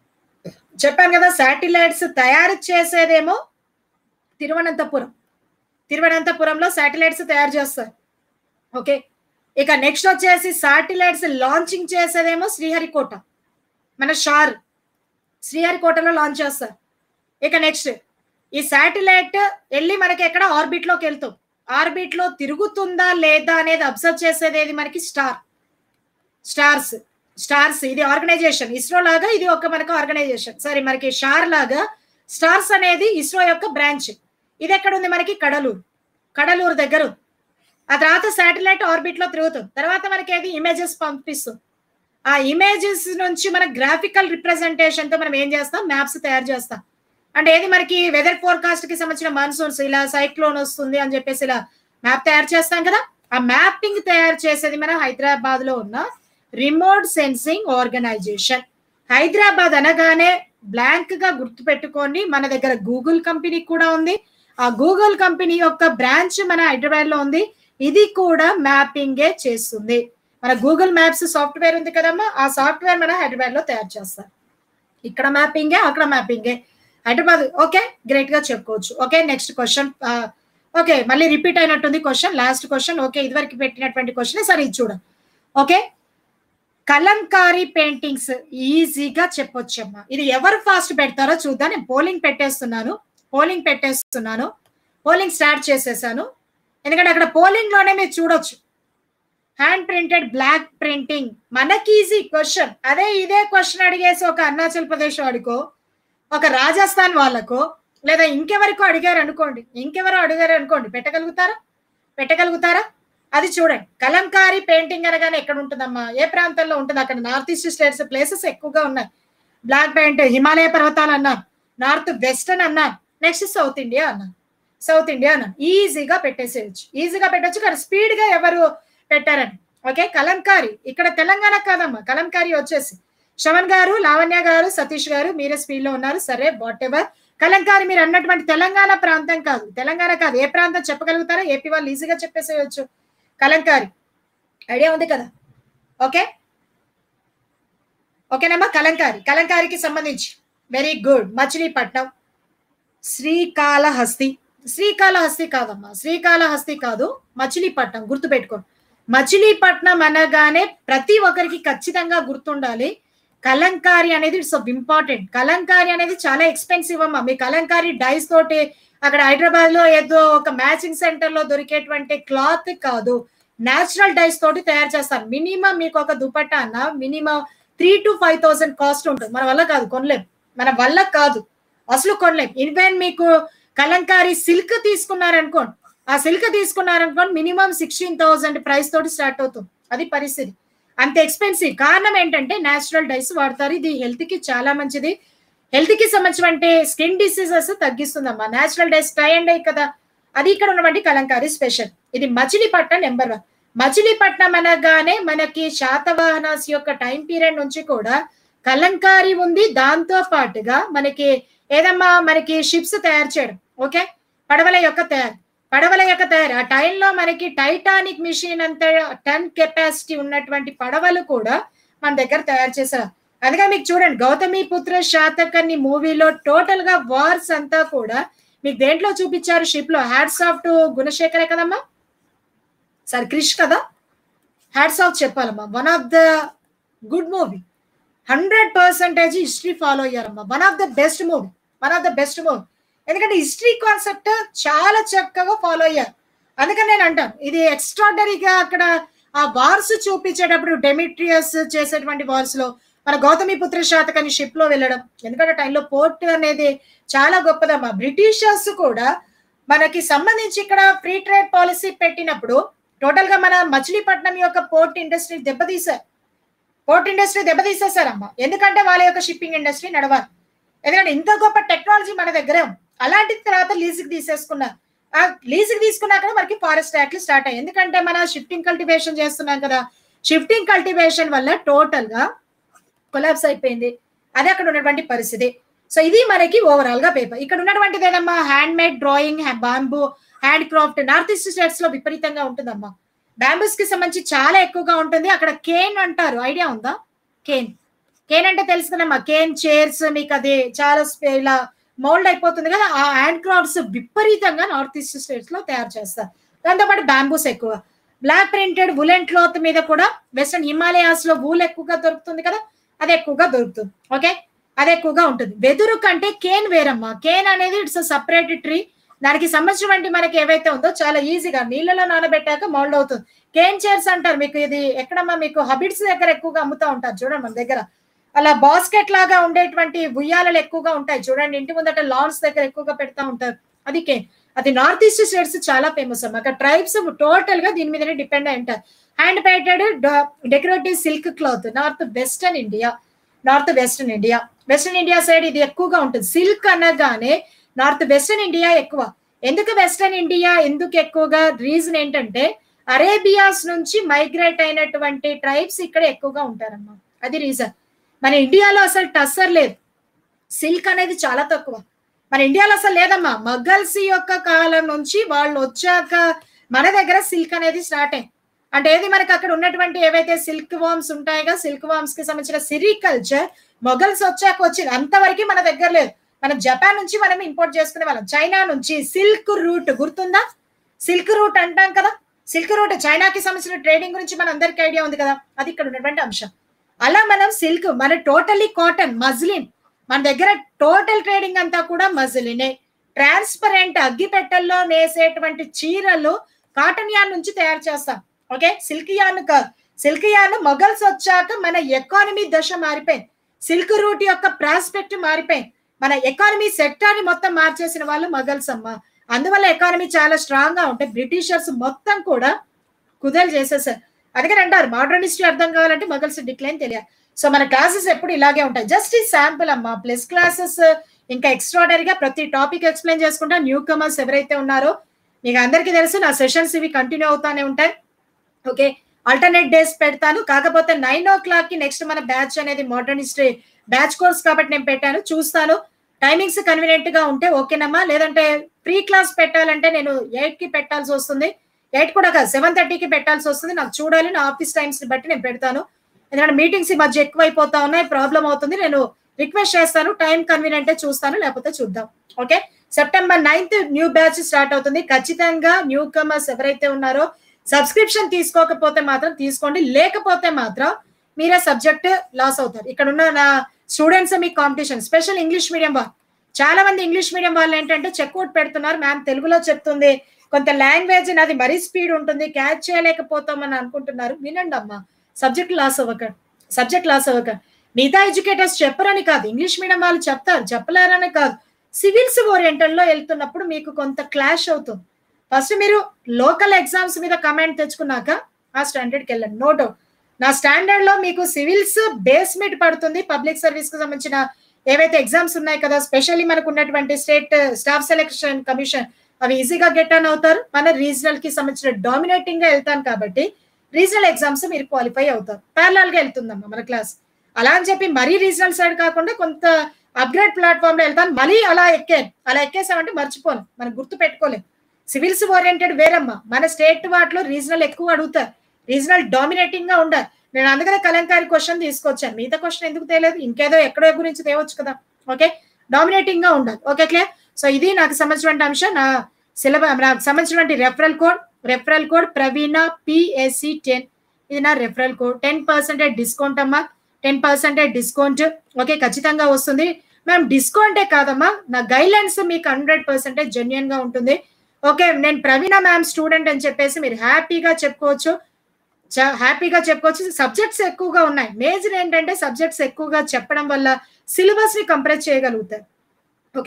చెప్పాను కదా శాటిలైట్స్ తయారు చేసేదేమో తిరువనంతపురం తిరువనంతపురంలో శాటిలైట్స్ తయారు చేస్తారు ఓకే ఇక నెక్స్ట్ వచ్చేసి శాటిలైట్స్ లాంచింగ్ చేసేదేమో శ్రీహరికోట మన షార్ శ్రీహరికోటలో లాంచ్ చేస్తారు ఇక నెక్స్ట్ ఈ శాటిలైట్ వెళ్ళి మనకి ఎక్కడ ఆర్బిట్ లోకి వెళ్తాం ఆర్బిట్ లో తిరుగుతుందా లేదా అనేది అబ్జర్వ్ చేసేది ఏది మనకి స్టార్ స్టార్స్ స్టార్స్ ఇది ఆర్గనైజేషన్ ఇస్రో లాగా ఇది ఒక మనకు ఆర్గనైజేషన్ సారీ మనకి షార్ లాగా స్టార్స్ అనేది ఇస్రో యొక్క బ్రాంచ్ ఇది ఎక్కడ ఉంది మనకి కడలూరు కడలూరు దగ్గర ఉంది. ఆ తర్వాత శాటిలైట్ ఆర్బిట్ లో తిరుగుతుంది తర్వాత మనకి ఏది ఇమేజెస్ పంపిస్తుంది ఆ ఇమేజెస్ నుంచి మన గ్రాఫికల్ రిప్రజెంటేషన్ తో మనం ఏం చేస్తాం మ్యాప్స్ తయారు చేస్తాం అంటే ఏది మనకి వెదర్ ఫోర్కాస్ట్ కి సంబంధించిన మాన్సూన్స్ ఇలా సైక్లోన్ వస్తుంది అని చెప్పేసి ఇలా మ్యాప్ తయారు చేస్తాం కదా ఆ మ్యాపింగ్ తయారు చేసేది మన హైదరాబాద్ లో ఉన్న రిమోట్ సెన్సింగ్ ఆర్గనైజేషన్ హైదరాబాద్ అనగానే బ్లాంక్ గా గుర్తు పెట్టుకోండి మన దగ్గర గూగుల్ కంపెనీ కూడా ఉంది ఆ గూగుల్ కంపెనీ యొక్క బ్రాంచ్ మన హైదరాబాద్ లో ఉంది ఇది కూడా మ్యాపింగే చేస్తుంది మన గూగుల్ మ్యాప్స్ సాఫ్ట్వేర్ ఉంది కదమ్మా ఆ సాఫ్ట్వేర్ మన హైదరాబాద్ లో తయారు చేస్తారు ఇక్కడ మ్యాపింగే అక్కడ మ్యాపింగే హైదరాబాద్ ఓకే గ్రేట్ గా చెప్పుకోవచ్చు ఓకే నెక్స్ట్ క్వశ్చన్ ఓకే మళ్ళీ రిపీట్ అయినట్టుంది క్వశ్చన్ లాస్ట్ క్వశ్చన్ ఓకే ఇదివరకు పెట్టినటువంటి క్వశ్చన్ సరే ఇది చూడండి ఓకే కలంకారీ పెయింటింగ్స్ ఈజీగా చెప్పొచ్చమ్మా ఇది ఎవరు ఫాస్ట్ పెడతారో చూద్దాం నేను పోలింగ్ పెట్టేస్తున్నాను పోలింగ్ పెట్టేస్తున్నాను పోలింగ్ స్టార్ట్ చేసేసాను ఎందుకంటే అక్కడ పోలింగ్ లోనే మీరు చూడొచ్చు హ్యాండ్ ప్రింటెడ్ బ్లాక్ ప్రింటింగ్ మనకి ఈజీ క్వశ్చన్ అదే ఇదే క్వశ్చన్ అడిగేసి ఒక అరుణాచల్ ప్రదేశ్ వాడికో ఒక రాజస్థాన్ వాళ్ళకో లేదా ఇంకెవరికో అడిగారు అనుకోండి ఇంకెవరో అడిగారు అనుకోండి పెట్టగలుగుతారా పెట్టగలుగుతారా అది చూడండి కలంకారీ పెయింటింగ్ అనగానే ఎక్కడ ఉంటుందమ్మా ఏ ప్రాంతంలో ఉంటుంది అక్కడ నార్త్ ఈస్ట్ స్టేట్స్ ప్లేసెస్ ఎక్కువగా ఉన్నాయి బ్లాక్ పెయింట్ హిమాలయ పర్వతాలు అన్నారు నార్త్ వెస్టర్న్ అన్నారు నెక్స్ట్ సౌత్ ఇండియా అన్నారు సౌత్ ఇండియా అన్నారు ఈజీగా పెట్టేసేయచ్చు ఈజీగా పెట్టచ్చు కానీ స్పీడ్ గా ఎవరు పెట్టారని ఓకే కలంకారీ ఇక్కడ తెలంగాణ కాదమ్మా కలంకారీ వచ్చేసి శ్రవణ్ గారు లావణ్య గారు సతీష్ గారు మీరే స్పీడ్ లో ఉన్నారు సరే వాట్ ఎవర్ కలంకారీ మీరు అన్నటువంటి తెలంగాణ ప్రాంతం కాదు తెలంగాణ కాదు ఏ ప్రాంతం చెప్పగలుగుతారో ఏపీ వాళ్ళు ఈజీగా చెప్పేసేయచ్చు కలంకారీ ఐడియా ఉంది కదా ఓకే ఓకేనమ్మా కలంకారీ కలంకారీకి సంబంధించి వెరీ గుడ్ మచిలీపట్నం శ్రీకాళహస్తి శ్రీకాళహస్తి కాదమ్మా శ్రీకాళహస్తి కాదు మచిలీపట్నం గుర్తుపెట్టుకోండి మచిలీపట్నం అనగానే ప్రతి ఒక్కరికి ఖచ్చితంగా గుర్తుండాలి కలంకారీ అనేది ఇట్స్ ఇంపార్టెంట్ కలంకారీ అనేది చాలా ఎక్స్పెన్సివ్ అమ్మా మీ కలంకారీ డైస్ తోటి అక్కడ హైదరాబాద్ లో ఏదో ఒక మ్యాచింగ్ సెంటర్ లో దొరికేటువంటి క్లాత్ కాదు నేచురల్ డైస్ తోటి తయారు చేస్తారు మినిమం మీకు ఒక దుపట్టా అన్న minimum three to five thousand cost ఉంటుంది మన వల్ల కాదు కొనలేం మన వల్ల కాదు అసలు కొనలేం ఈవెన్ మీకు కలంకారీ సిల్క్ తీసుకున్నారనుకోండి ఆ సిల్క్ తీసుకున్నారనుకోండి మినిమం సిక్స్టీన్ థౌసండ్ ప్రైస్ తోటి స్టార్ట్ అవుతుంది అది పరిస్థితి అంత ఎక్స్పెన్సివ్ కారణం ఏంటంటే నేచురల్ డైస్ వాడతారు ఇది హెల్త్ కి చాలా మంచిది హెల్త్ కి సంబంధించిన స్కిన్ డిసీజెస్ తగ్గిస్తుందమ్మా నేచురల్ డైస్ ట్రై అండ్ అయ్యి కదా అది ఇక్కడ ఉన్నటువంటి కలంకారీ స్పెషల్ ఇది మచిలీపట్నం నెంబర్ వన్ మచిలీపట్నం అనగానే మనకి శాతవాహనాస్ యొక్క టైం పీరియడ్ నుంచి కూడా కలంకారీ ఉంది దాంతో పాటుగా మనకి ఏదమ్మా మనకి షిప్స్ తయారు చేయడం ఓకే పడవల యొక్క తయారు పడవల యొక్క తయారు ఆ టైంలో మనకి టైటానిక్ మిషన్ అంత టన్ కెపాసిటీ ఉన్నటువంటి పడవలు కూడా మన దగ్గర తయారు చేశారు అందుకే మీకు చూడండి గౌతమి పుత్ర శాతకర్ణి మూవీలో టోటల్ గా వార్స్ అంతా కూడా మీకు దేంట్లో చూపించారు షిప్ లో హ్యాట్స్ ఆఫ్ టు గుణశేఖరే కదమ్మా సార్ క్రిష్ కదా హ్యాట్స్ ఆఫ్ చెప్పాలమ్మా one of the good movie hundred percentage history follow అయ్యారమ్మా one of the best movie one of the best movie ఎందుకంటే హిస్టరీ కాన్సెప్ట్ చాలా చక్కగా ఫాలో అయ్యారు అందుకని నేను అంటాను ఇది ఎక్స్ట్రాడనరీగా అక్కడ ఆ వార్స్ చూపించేటప్పుడు డెమిట్రియస్ చేసేటువంటి వార్స్ లో మన గౌతమి పుత్ర శాతకని షిప్ లో వెళ్ళడం ఎందుకంటే టైంలో పోర్ట్ అనేది చాలా గొప్పదమ్మా బ్రిటిషర్స్ కూడా మనకి సంబంధించి ఇక్కడ ఫ్రీ ట్రేడ్ పాలసీ పెట్టినప్పుడు టోటల్ గా మన మచిలీపట్నం యొక్క పోర్ట్ ఇండస్ట్రీ దెబ్బతీశారు పోర్ట్ ఇండస్ట్రీ దెబ్బతీసేశారమ్మా ఎందుకంటే వాళ్ళ యొక్క షిప్పింగ్ ఇండస్ట్రీ నడవాలి ఎందుకంటే ఇంత గొప్ప టెక్నాలజీ మన దగ్గరే ఉంది అలాంటి తర్వాత లీజుకి తీసేసుకున్నారు ఆ లీజుకి తీసుకున్నాక మనకి ఫారెస్ట్ యాక్ట్లు స్టార్ట్ అయ్యాయి ఎందుకంటే మన షిఫ్టింగ్ కల్టివేషన్ చేస్తున్నాం కదా షిఫ్టింగ్ కల్టివేషన్ వల్ల టోటల్ గా కొలాబ్స్ అయిపోయింది అదే అక్కడ ఉన్నటువంటి పరిస్థితి సో ఇది మనకి ఓవరాల్ గా పేపర్ ఇక్కడ ఉన్నటువంటిది ఏదమ్మా hand made drawing bamboo hand craft north east states లో విపరీతంగా ఉంటుందమ్మా బ్యాంబూస్ కి సంబంధించి చాలా ఎక్కువగా ఉంటుంది అక్కడ కేన్ అంటారు ఐడియా ఉందా కేన్ కేన్ అంటే తెలుసు కదమ్మా కేన్ చైర్స్ మీకు అది చాలా స్పే- ఇలా మోల్డ్ అయిపోతుంది కదా ఆ హ్యాండ్ క్రాఫ్ట్స్ విపరీతంగా నార్త్ ఈస్ట్ స్టేట్స్ లో తయారు చేస్తారు దాంతోపాటు బ్యాంబూస్ ఎక్కువ బ్లాక్ ప్రింటెడ్ వులెన్ క్లాత్ మీద కూడా వెస్టర్న్ హిమాలయాస్ లో వూల్ ఎక్కువగా దొరుకుతుంది కదా అది ఎక్కువగా దొరుకుతుంది ఓకే అది ఎక్కువగా ఉంటుంది వెదురు కంటే కేన్ వేరమ్మా కేన్ అనేది ఇట్స్ సపరేట్ ట్రీ దానికి సంబంధించినటువంటి మనకి ఏవైతే ఉందో చాలా ఈజీగా నీళ్ళలో నానబెట్టాక మౌల్డ్ అవుతుంది కేన్ చైర్స్ అంటారు మీకు ఇది ఎక్కడమ్మా మీకు హబిట్స్ దగ్గర ఎక్కువగా అమ్ముతా ఉంటారు చూడండి మన దగ్గర అలా బాస్కెట్ లాగా ఉండేటువంటి ఉయ్యాలలు ఎక్కువగా ఉంటాయి చూడండి ఇంటి ముందట లాన్స్ దగ్గర ఎక్కువగా పెడతా ఉంటారు అది కేన్ అది నార్త్ ఈస్ట్ స్టేట్స్ చాలా ఫేమస్ అమ్మా అక్కడ ట్రైబ్స్ టోటల్ గా దీని మీదనే డిపెండ్ అయి ఉంటారు hand painted decorative silk cloth north western India north western India western India side ఇది ఎక్కువగా ఉంటుంది సిల్క్ అనగానే నార్త్ వెస్టర్న్ ఇండియా ఎక్కువ ఎందుకు వెస్టర్న్ ఇండియా ఎందుకు ఎక్కువగా రీజన్ ఏంటంటే అరేబియాస్ నుంచి మైగ్రేట్ అయినటువంటి ట్రైబ్స్ ఇక్కడ ఎక్కువగా ఉంటారమ్మా అది రీజన్ మన ఇండియాలో అసలు టస్సర్ లేదు సిల్క్ అనేది చాలా తక్కువ మన ఇండియాలో అసలు లేదమ్మా మగ్గల్స్ యొక్క కాలం నుంచి వాళ్ళు వచ్చాక మన దగ్గర సిల్క్ అనేది స్టార్ట్ అయింది అంటే ఏది మనకి అక్కడ ఉన్నటువంటి ఏవైతే సిల్క్ వామ్స్ ఉంటాయిగా సిల్క్ వామ్స్ కి సంబంధించిన సిరికల్చర్ మొఘల్స్ వచ్చాక వచ్చింది అంతవరకు మన దగ్గర లేదు మనం జపాన్ నుంచి మనం ఇంపోర్ట్ చేసుకునే వాళ్ళం చైనా నుంచి సిల్క్ రూట్ గుర్తుందా సిల్క్ రూట్ అంటాం కదా సిల్క్ రూట్ చైనాకి సంబంధించిన ట్రేడింగ్ గురించి మన అందరికీ ఐడియా ఉంది కదా అది ఇక్కడ ఉన్నటువంటి అంశం అలా మనం సిల్క్ మన టోటల్లీ కాటన్ మజ్లిన్ మన దగ్గర టోటల్ ట్రేడింగ్ అంతా కూడా మజిలినే ట్రాన్స్పరెంట్ అగ్గిపెట్టెల్లో నేసేటువంటి చీరలు కాటన్ యాన్ నుంచి తయారు చేస్తాం ఓకే సిల్క్ యాన్ కాదు సిల్క్ యాన్ మొఘల్స్ వచ్చాక మన ఎకానమీ దశ మారిపోయింది సిల్క్ రూట్ యొక్క ప్రాస్పెక్ట్ మారిపోయింది మన ఎకానమీ సెక్టార్ ని మొత్తం మార్చేసిన వాళ్ళు మొఘల్స్ అమ్మ అందువల్ల ఎకానమీ చాలా స్ట్రాంగ్ గా ఉంటే బ్రిటిషర్స్ మొత్తం కూడా కుదలు చేసేసారు అందుకని అంటారు మోడర్న్ హిస్టరీ అర్థం కావాలంటే మొఘల్స్ డిక్లైన్ తెలియాలి సో మన క్లాసెస్ ఎప్పుడు ఇలాగే ఉంటాయి జస్ట్ ఈ శాంపుల్ అమ్మా ప్లస్ క్లాసెస్ ఇంకా ఎక్స్ట్రాడనరీగా ప్రతి టాపిక్ ఎక్స్ప్లెయిన్ చేసుకుంటా న్యూ కమర్స్ ఎవరైతే ఉన్నారో మీకు అందరికీ తెలుసు నా సెషన్స్ ఇవి కంటిన్యూ అవుతానే ఉంటాయి ఓకే ఆల్టర్నేట్ డేస్ పెడతాను కాకపోతే నైన్ ఓ క్లాక్ కి నెక్స్ట్ మన బ్యాచ్ అనేది మోడర్న్ హిస్టరీ బ్యాచ్ కోర్స్ కాబట్టి నేను పెట్టాను చూస్తాను టైమింగ్స్ కన్వీనియంట్ గా ఉంటే ఓకేనమ్మా లేదంటే ప్రీ క్లాస్ పెట్టాలంటే నేను ఎయిట్ కి పెట్టాల్సి వస్తుంది ఎయిట్ కూడా కాదు సెవెన్ థర్టీకి పెట్టాల్సి వస్తుంది నాకు చూడాలి నా ఆఫీస్ టైమ్స్ ని బట్టి నేను పెడతాను ఎందుకంటే మీటింగ్స్ ఈ మధ్య ఎక్కువ అయిపోతా ఉన్నాయి ప్రాబ్లం అవుతుంది నేను రిక్వెస్ట్ చేస్తాను టైం కన్వీనియంట్ చూస్తాను లేకపోతే చూద్దాం okay September ninth new batch start అవుతుంది ఖచ్చితంగా న్యూ కమర్స్ ఎవరైతే ఉన్నారో సబ్స్క్రిప్షన్ తీసుకోకపోతే మాత్రం తీసుకోండి లేకపోతే మాత్రం మీరే సబ్జెక్ట్ లాస్ అవుతారు ఇక్కడ ఉన్న నా స్టూడెంట్స్ మీ కాంపిటీషన్ స్పెషల్ ఇంగ్లీష్ మీడియం వాళ్ళు చాలా మంది ఇంగ్లీష్ మీడియం వాళ్ళు ఏంటంటే చెక్అవుట్ పెడుతున్నారు మ్యామ్ తెలుగులో చెప్తుంది కొంత లాంగ్వేజ్ నాది మరీ స్పీడ్ ఉంటుంది క్యాచ్ చేయలేకపోతామని అనుకుంటున్నారు వినండి అమ్మా సబ్జెక్ట్ లాస్ అవ్వకండి సబ్జెక్ట్ లాస్ అవ్వకండి మిగతా ఎడ్యుకేటర్స్ చెప్పరని కాదు ఇంగ్లీష్ మీడియం వాళ్ళు చెప్తారు చెప్పలేరని కాదు సివిల్స్ ఓరియంటల్ లో వెళ్తున్నప్పుడు మీకు కొంత క్లాష్ అవుతుంది ఫస్ట్ మీరు లోకల్ ఎగ్జామ్స్ మీద కమెంట్ తెచ్చుకున్నాక ఆ స్టాండర్డ్కి వెళ్ళండి నో డౌట్ నా స్టాండర్డ్ లో మీకు సివిల్స్ బేస్మెంట్ పడుతుంది పబ్లిక్ సర్వీస్ కు సంబంధించిన ఏవైతే ఎగ్జామ్స్ ఉన్నాయి కదా స్పెషల్లీ మనకు ఉన్నటువంటి స్టేట్ స్టాఫ్ సెలెక్షన్ కమిషన్ అవి ఈజీగా గెట్ ఆన్ అవుతారు మన రీజనల్ కి సంబంధించిన డామినేటింగ్ గా వెళ్తాను కాబట్టి రీజనల్ ఎగ్జామ్స్ మీరు క్వాలిఫై అవుతారు ప్యారలాల్ గా వెళ్తుందమ్మా మన క్లాస్ అలా అని చెప్పి మరీ రీజనల్ సైడ్ కాకుండా కొంత అప్గ్రేడ్ ప్లాట్ఫామ్ లో వెళ్తాను మళ్ళీ అలా ఎక్కాను అలా ఎక్కేసామంటే మర్చిపోను మనం గుర్తు పెట్టుకోలేం సివిల్స్ ఓరియంటెడ్ వేరమ్మా మన స్టేట్ వాటిలో రీజనల్ ఎక్కువ అడుగుతారు రీజనల్ డామినేటింగ్ గా ఉండాలి నేను అందుకనే కలంకారీ క్వశ్చన్ తీసుకొచ్చాను మిగతా క్వశ్చన్ ఎందుకు తెలియదు ఇంకేదో ఎక్కడో గురించి తేవచ్చు కదా ఓకే డామినేటింగ్ గా ఉండాలి ఓకే క్లియర్ సో ఇది నాకు సంబంధించినటువంటి అంశం నా సిలబస్ నాకు సంబంధించినటువంటి referral code referral code Praveena PSC ten ఇది నా referral code ten percentage discount అమ్మా టెన్ పర్సెంటేజ్ డిస్కౌంట్ ఓకే ఖచ్చితంగా వస్తుంది మ్యామ్ డిస్కౌంటే కాదమ్మా నా గైడ్లైన్స్ మీకు హండ్రెడ్ పర్సెంటేజ్ జెన్యున్ గా ఉంటుంది ఓకే నేను ప్రవీణ మ్యామ్ స్టూడెంట్ అని చెప్పేసి మీరు హ్యాపీగా చెప్పుకోవచ్చు హ్యాపీగా చెప్పుకోవచ్చు సబ్జెక్ట్స్ ఎక్కువగా ఉన్నాయి మేజర్ ఏంటంటే సబ్జెక్ట్స్ ఎక్కువగా చెప్పడం వల్ల సిలబస్ ని కంప్రెస్ చేయగలుగుతారు ఓకే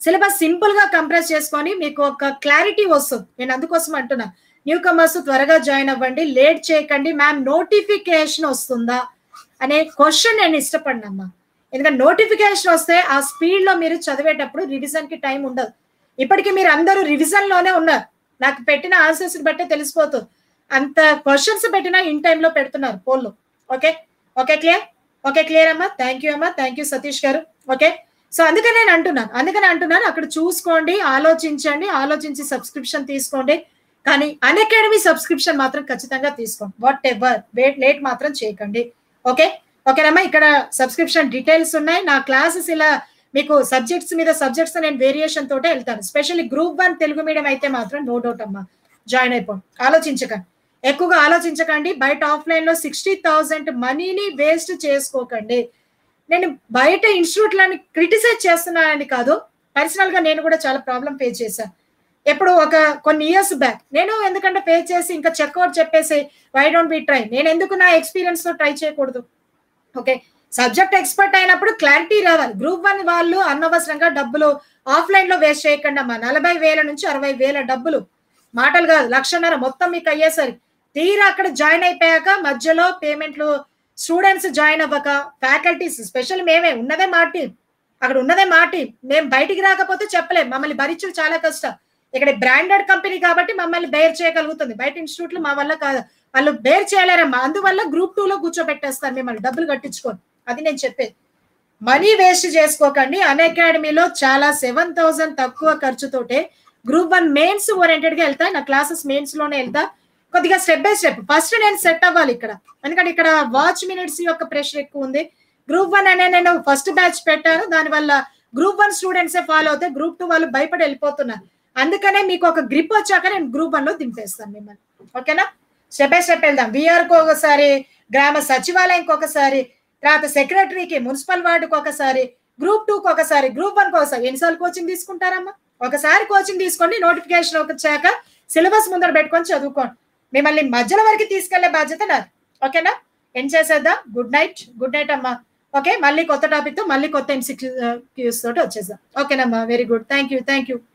సిలబస్ సింపుల్ గా కంప్రెస్ చేసుకొని మీకు ఒక క్లారిటీ వస్తుంది నేను అందుకోసం అంటున్నా న్యూ కమర్స్ త్వరగా జాయిన్ అవ్వండి లేట్ చేయకండి మ్యామ్ నోటిఫికేషన్ వస్తుందా అనే క్వశ్చన్ నేను ఇష్టపడినమ్మా ఎందుకంటే నోటిఫికేషన్ వస్తే ఆ స్పీడ్ లో మీరు చదివేటప్పుడు రివిజన్ కి టైం ఉండదు ఇప్పటికీ మీరు అందరూ రివిజన్ లోనే ఉన్నారు నాకు పెట్టిన ఆన్సర్స్ బట్టే తెలిసిపోతుంది అంత క్వశ్చన్స్ పెట్టినా ఇన్ టైంలో పెడుతున్నారు పోల్లో okay okay clear okay clear అమ్మా థ్యాంక్ యూ అమ్మా థ్యాంక్ యూ సతీష్ గారు ఓకే సో అందుకని నేను అంటున్నాను అందుకని అంటున్నాను అక్కడ చూసుకోండి ఆలోచించండి ఆలోచించి సబ్స్క్రిప్షన్ తీసుకోండి కానీ అన్అకాడమీ సబ్స్క్రిప్షన్ మాత్రం ఖచ్చితంగా తీసుకోండి వాట్ ఎవర్ వెయిట్ లేట్ మాత్రం చేయకండి ఓకే ఓకేనమ్మా ఇక్కడ సబ్స్క్రిప్షన్ డీటెయిల్స్ ఉన్నాయి నా క్లాసెస్ ఇలా మీకు సబ్జెక్ట్స్ మీద సబ్జెక్ట్స్ నేను వేరియేషన్ తోటే వెళ్తాను specially group one Telugu medium అయితే మాత్రం నో డౌట్ అమ్మా జాయిన్ అయిపోండి ఆలోచించకండి ఎక్కువగా ఆలోచించకండి బయట ఆఫ్లైన్ లో సిక్స్టీ థౌసండ్ మనీని వేస్ట్ చేసుకోకండి నేను బయట ఇన్స్టిట్యూట్లను క్రిటిసైజ్ చేస్తున్నానని కాదు పర్సనల్ గా నేను కూడా చాలా ప్రాబ్లం ఫేస్ చేశాను ఎప్పుడు ఒక కొన్ని ఇయర్స్ బ్యాక్ నేను ఎందుకంటే పే చేసి ఇంకా చెక్అవుట్ చెప్పేసి వై డోంట్ బి ట్రై నేను ఎందుకు నా ఎక్స్పీరియన్స్ తో ట్రై చేయకూడదు ఓకే సబ్జెక్ట్ ఎక్స్పర్ట్ అయినప్పుడు క్లారిటీ రావాలి గ్రూప్ వన్ వాళ్ళు అనవసరంగా డబ్బులు ఆఫ్లైన్ లో వేస్ట్ చేయకండి అమ్మా నలభై వేల నుంచి అరవై వేల డబ్బులు మాటలు కాదు లక్షన్నర మొత్తం మీకు అయ్యేసరికి తీరా అక్కడ జాయిన్ అయిపోయాక మధ్యలో పేమెంట్లు స్టూడెంట్స్ జాయిన్ అవ్వక ఫ్యాకల్టీస్ స్పెషల్ మేమే ఉన్నదే మాటి అక్కడ ఉన్నదే మాటి మేము బయటికి రాకపోతే చెప్పలేం మమ్మల్ని భరించడం చాలా కష్టం ఇక్కడ బ్రాండెడ్ కంపెనీ కాబట్టి మమ్మల్ని బేర్ చేయగలుగుతుంది బయట ఇన్స్టిట్యూట్లు మా వల్ల కాదు వాళ్ళు బేర్ చేయలేరమ్మా అందువల్ల గ్రూప్ టూ లో కూర్చోబెట్టేస్తారు మిమ్మల్ని డబ్బులు కట్టించుకొని అది నేను చెప్పేది మనీ వేస్ట్ చేసుకోకండి అన్ అకాడమీలో చాలా సెవెన్ థౌసండ్ తక్కువ ఖర్చుతోటే గ్రూప్ వన్ మెయిన్స్ ఓరియంటెడ్ గా వెళ్తా నా క్లాసెస్ మెయిన్స్ లోనే వెళ్తా కొద్దిగా స్టెప్ బై స్టెప్ ఫస్ట్ నేను సెట్ అవ్వాలి ఇక్కడ ఎందుకంటే ఇక్కడ వాచ్ మినిట్స్ యొక్క ప్రెషర్ ఎక్కువ ఉంది గ్రూప్ వన్ అనే నేను ఫస్ట్ బ్యాచ్ పెట్టాను దానివల్ల గ్రూప్ వన్ స్టూడెంట్సే ఫాలో అవుతే గ్రూప్ టూ వాళ్ళు భయపడి వెళ్ళిపోతున్నారు అందుకనే మీకు ఒక గ్రిప్ వచ్చాక నేను గ్రూప్ వన్ లో దింపేస్తాను మిమ్మల్ని ఓకేనా స్టెప్ బై స్టెప్ వెళ్దాం విఆర్ కు ఒకసారి గ్రామ సచివాలయంకి ఒకసారి తర్వాత సెక్రటరీకి మున్సిపల్ వార్డుకి ఒకసారి గ్రూప్ టూ కి ఒకసారి గ్రూప్ వన్ కి ఒకసారి ఎన్నిసార్లు కోచింగ్ తీసుకుంటారమ్మా ఒకసారి కోచింగ్ తీసుకోండి నోటిఫికేషన్ వచ్చాక సిలబస్ ముందర పెట్టుకొని చదువుకోండి మిమ్మల్ని మధ్యలో వరకు తీసుకెళ్లే బాధ్యత నాది ఓకేనా ఏం చేసేద్దాం గుడ్ నైట్ గుడ్ నైట్ అమ్మా ఓకే మళ్ళీ కొత్త టాపిక్ తో మళ్ళీ కొత్త ఎంసీక్యూస్ తోటి వచ్చేద్దాం ఓకేనమ్మా very good thank you thank you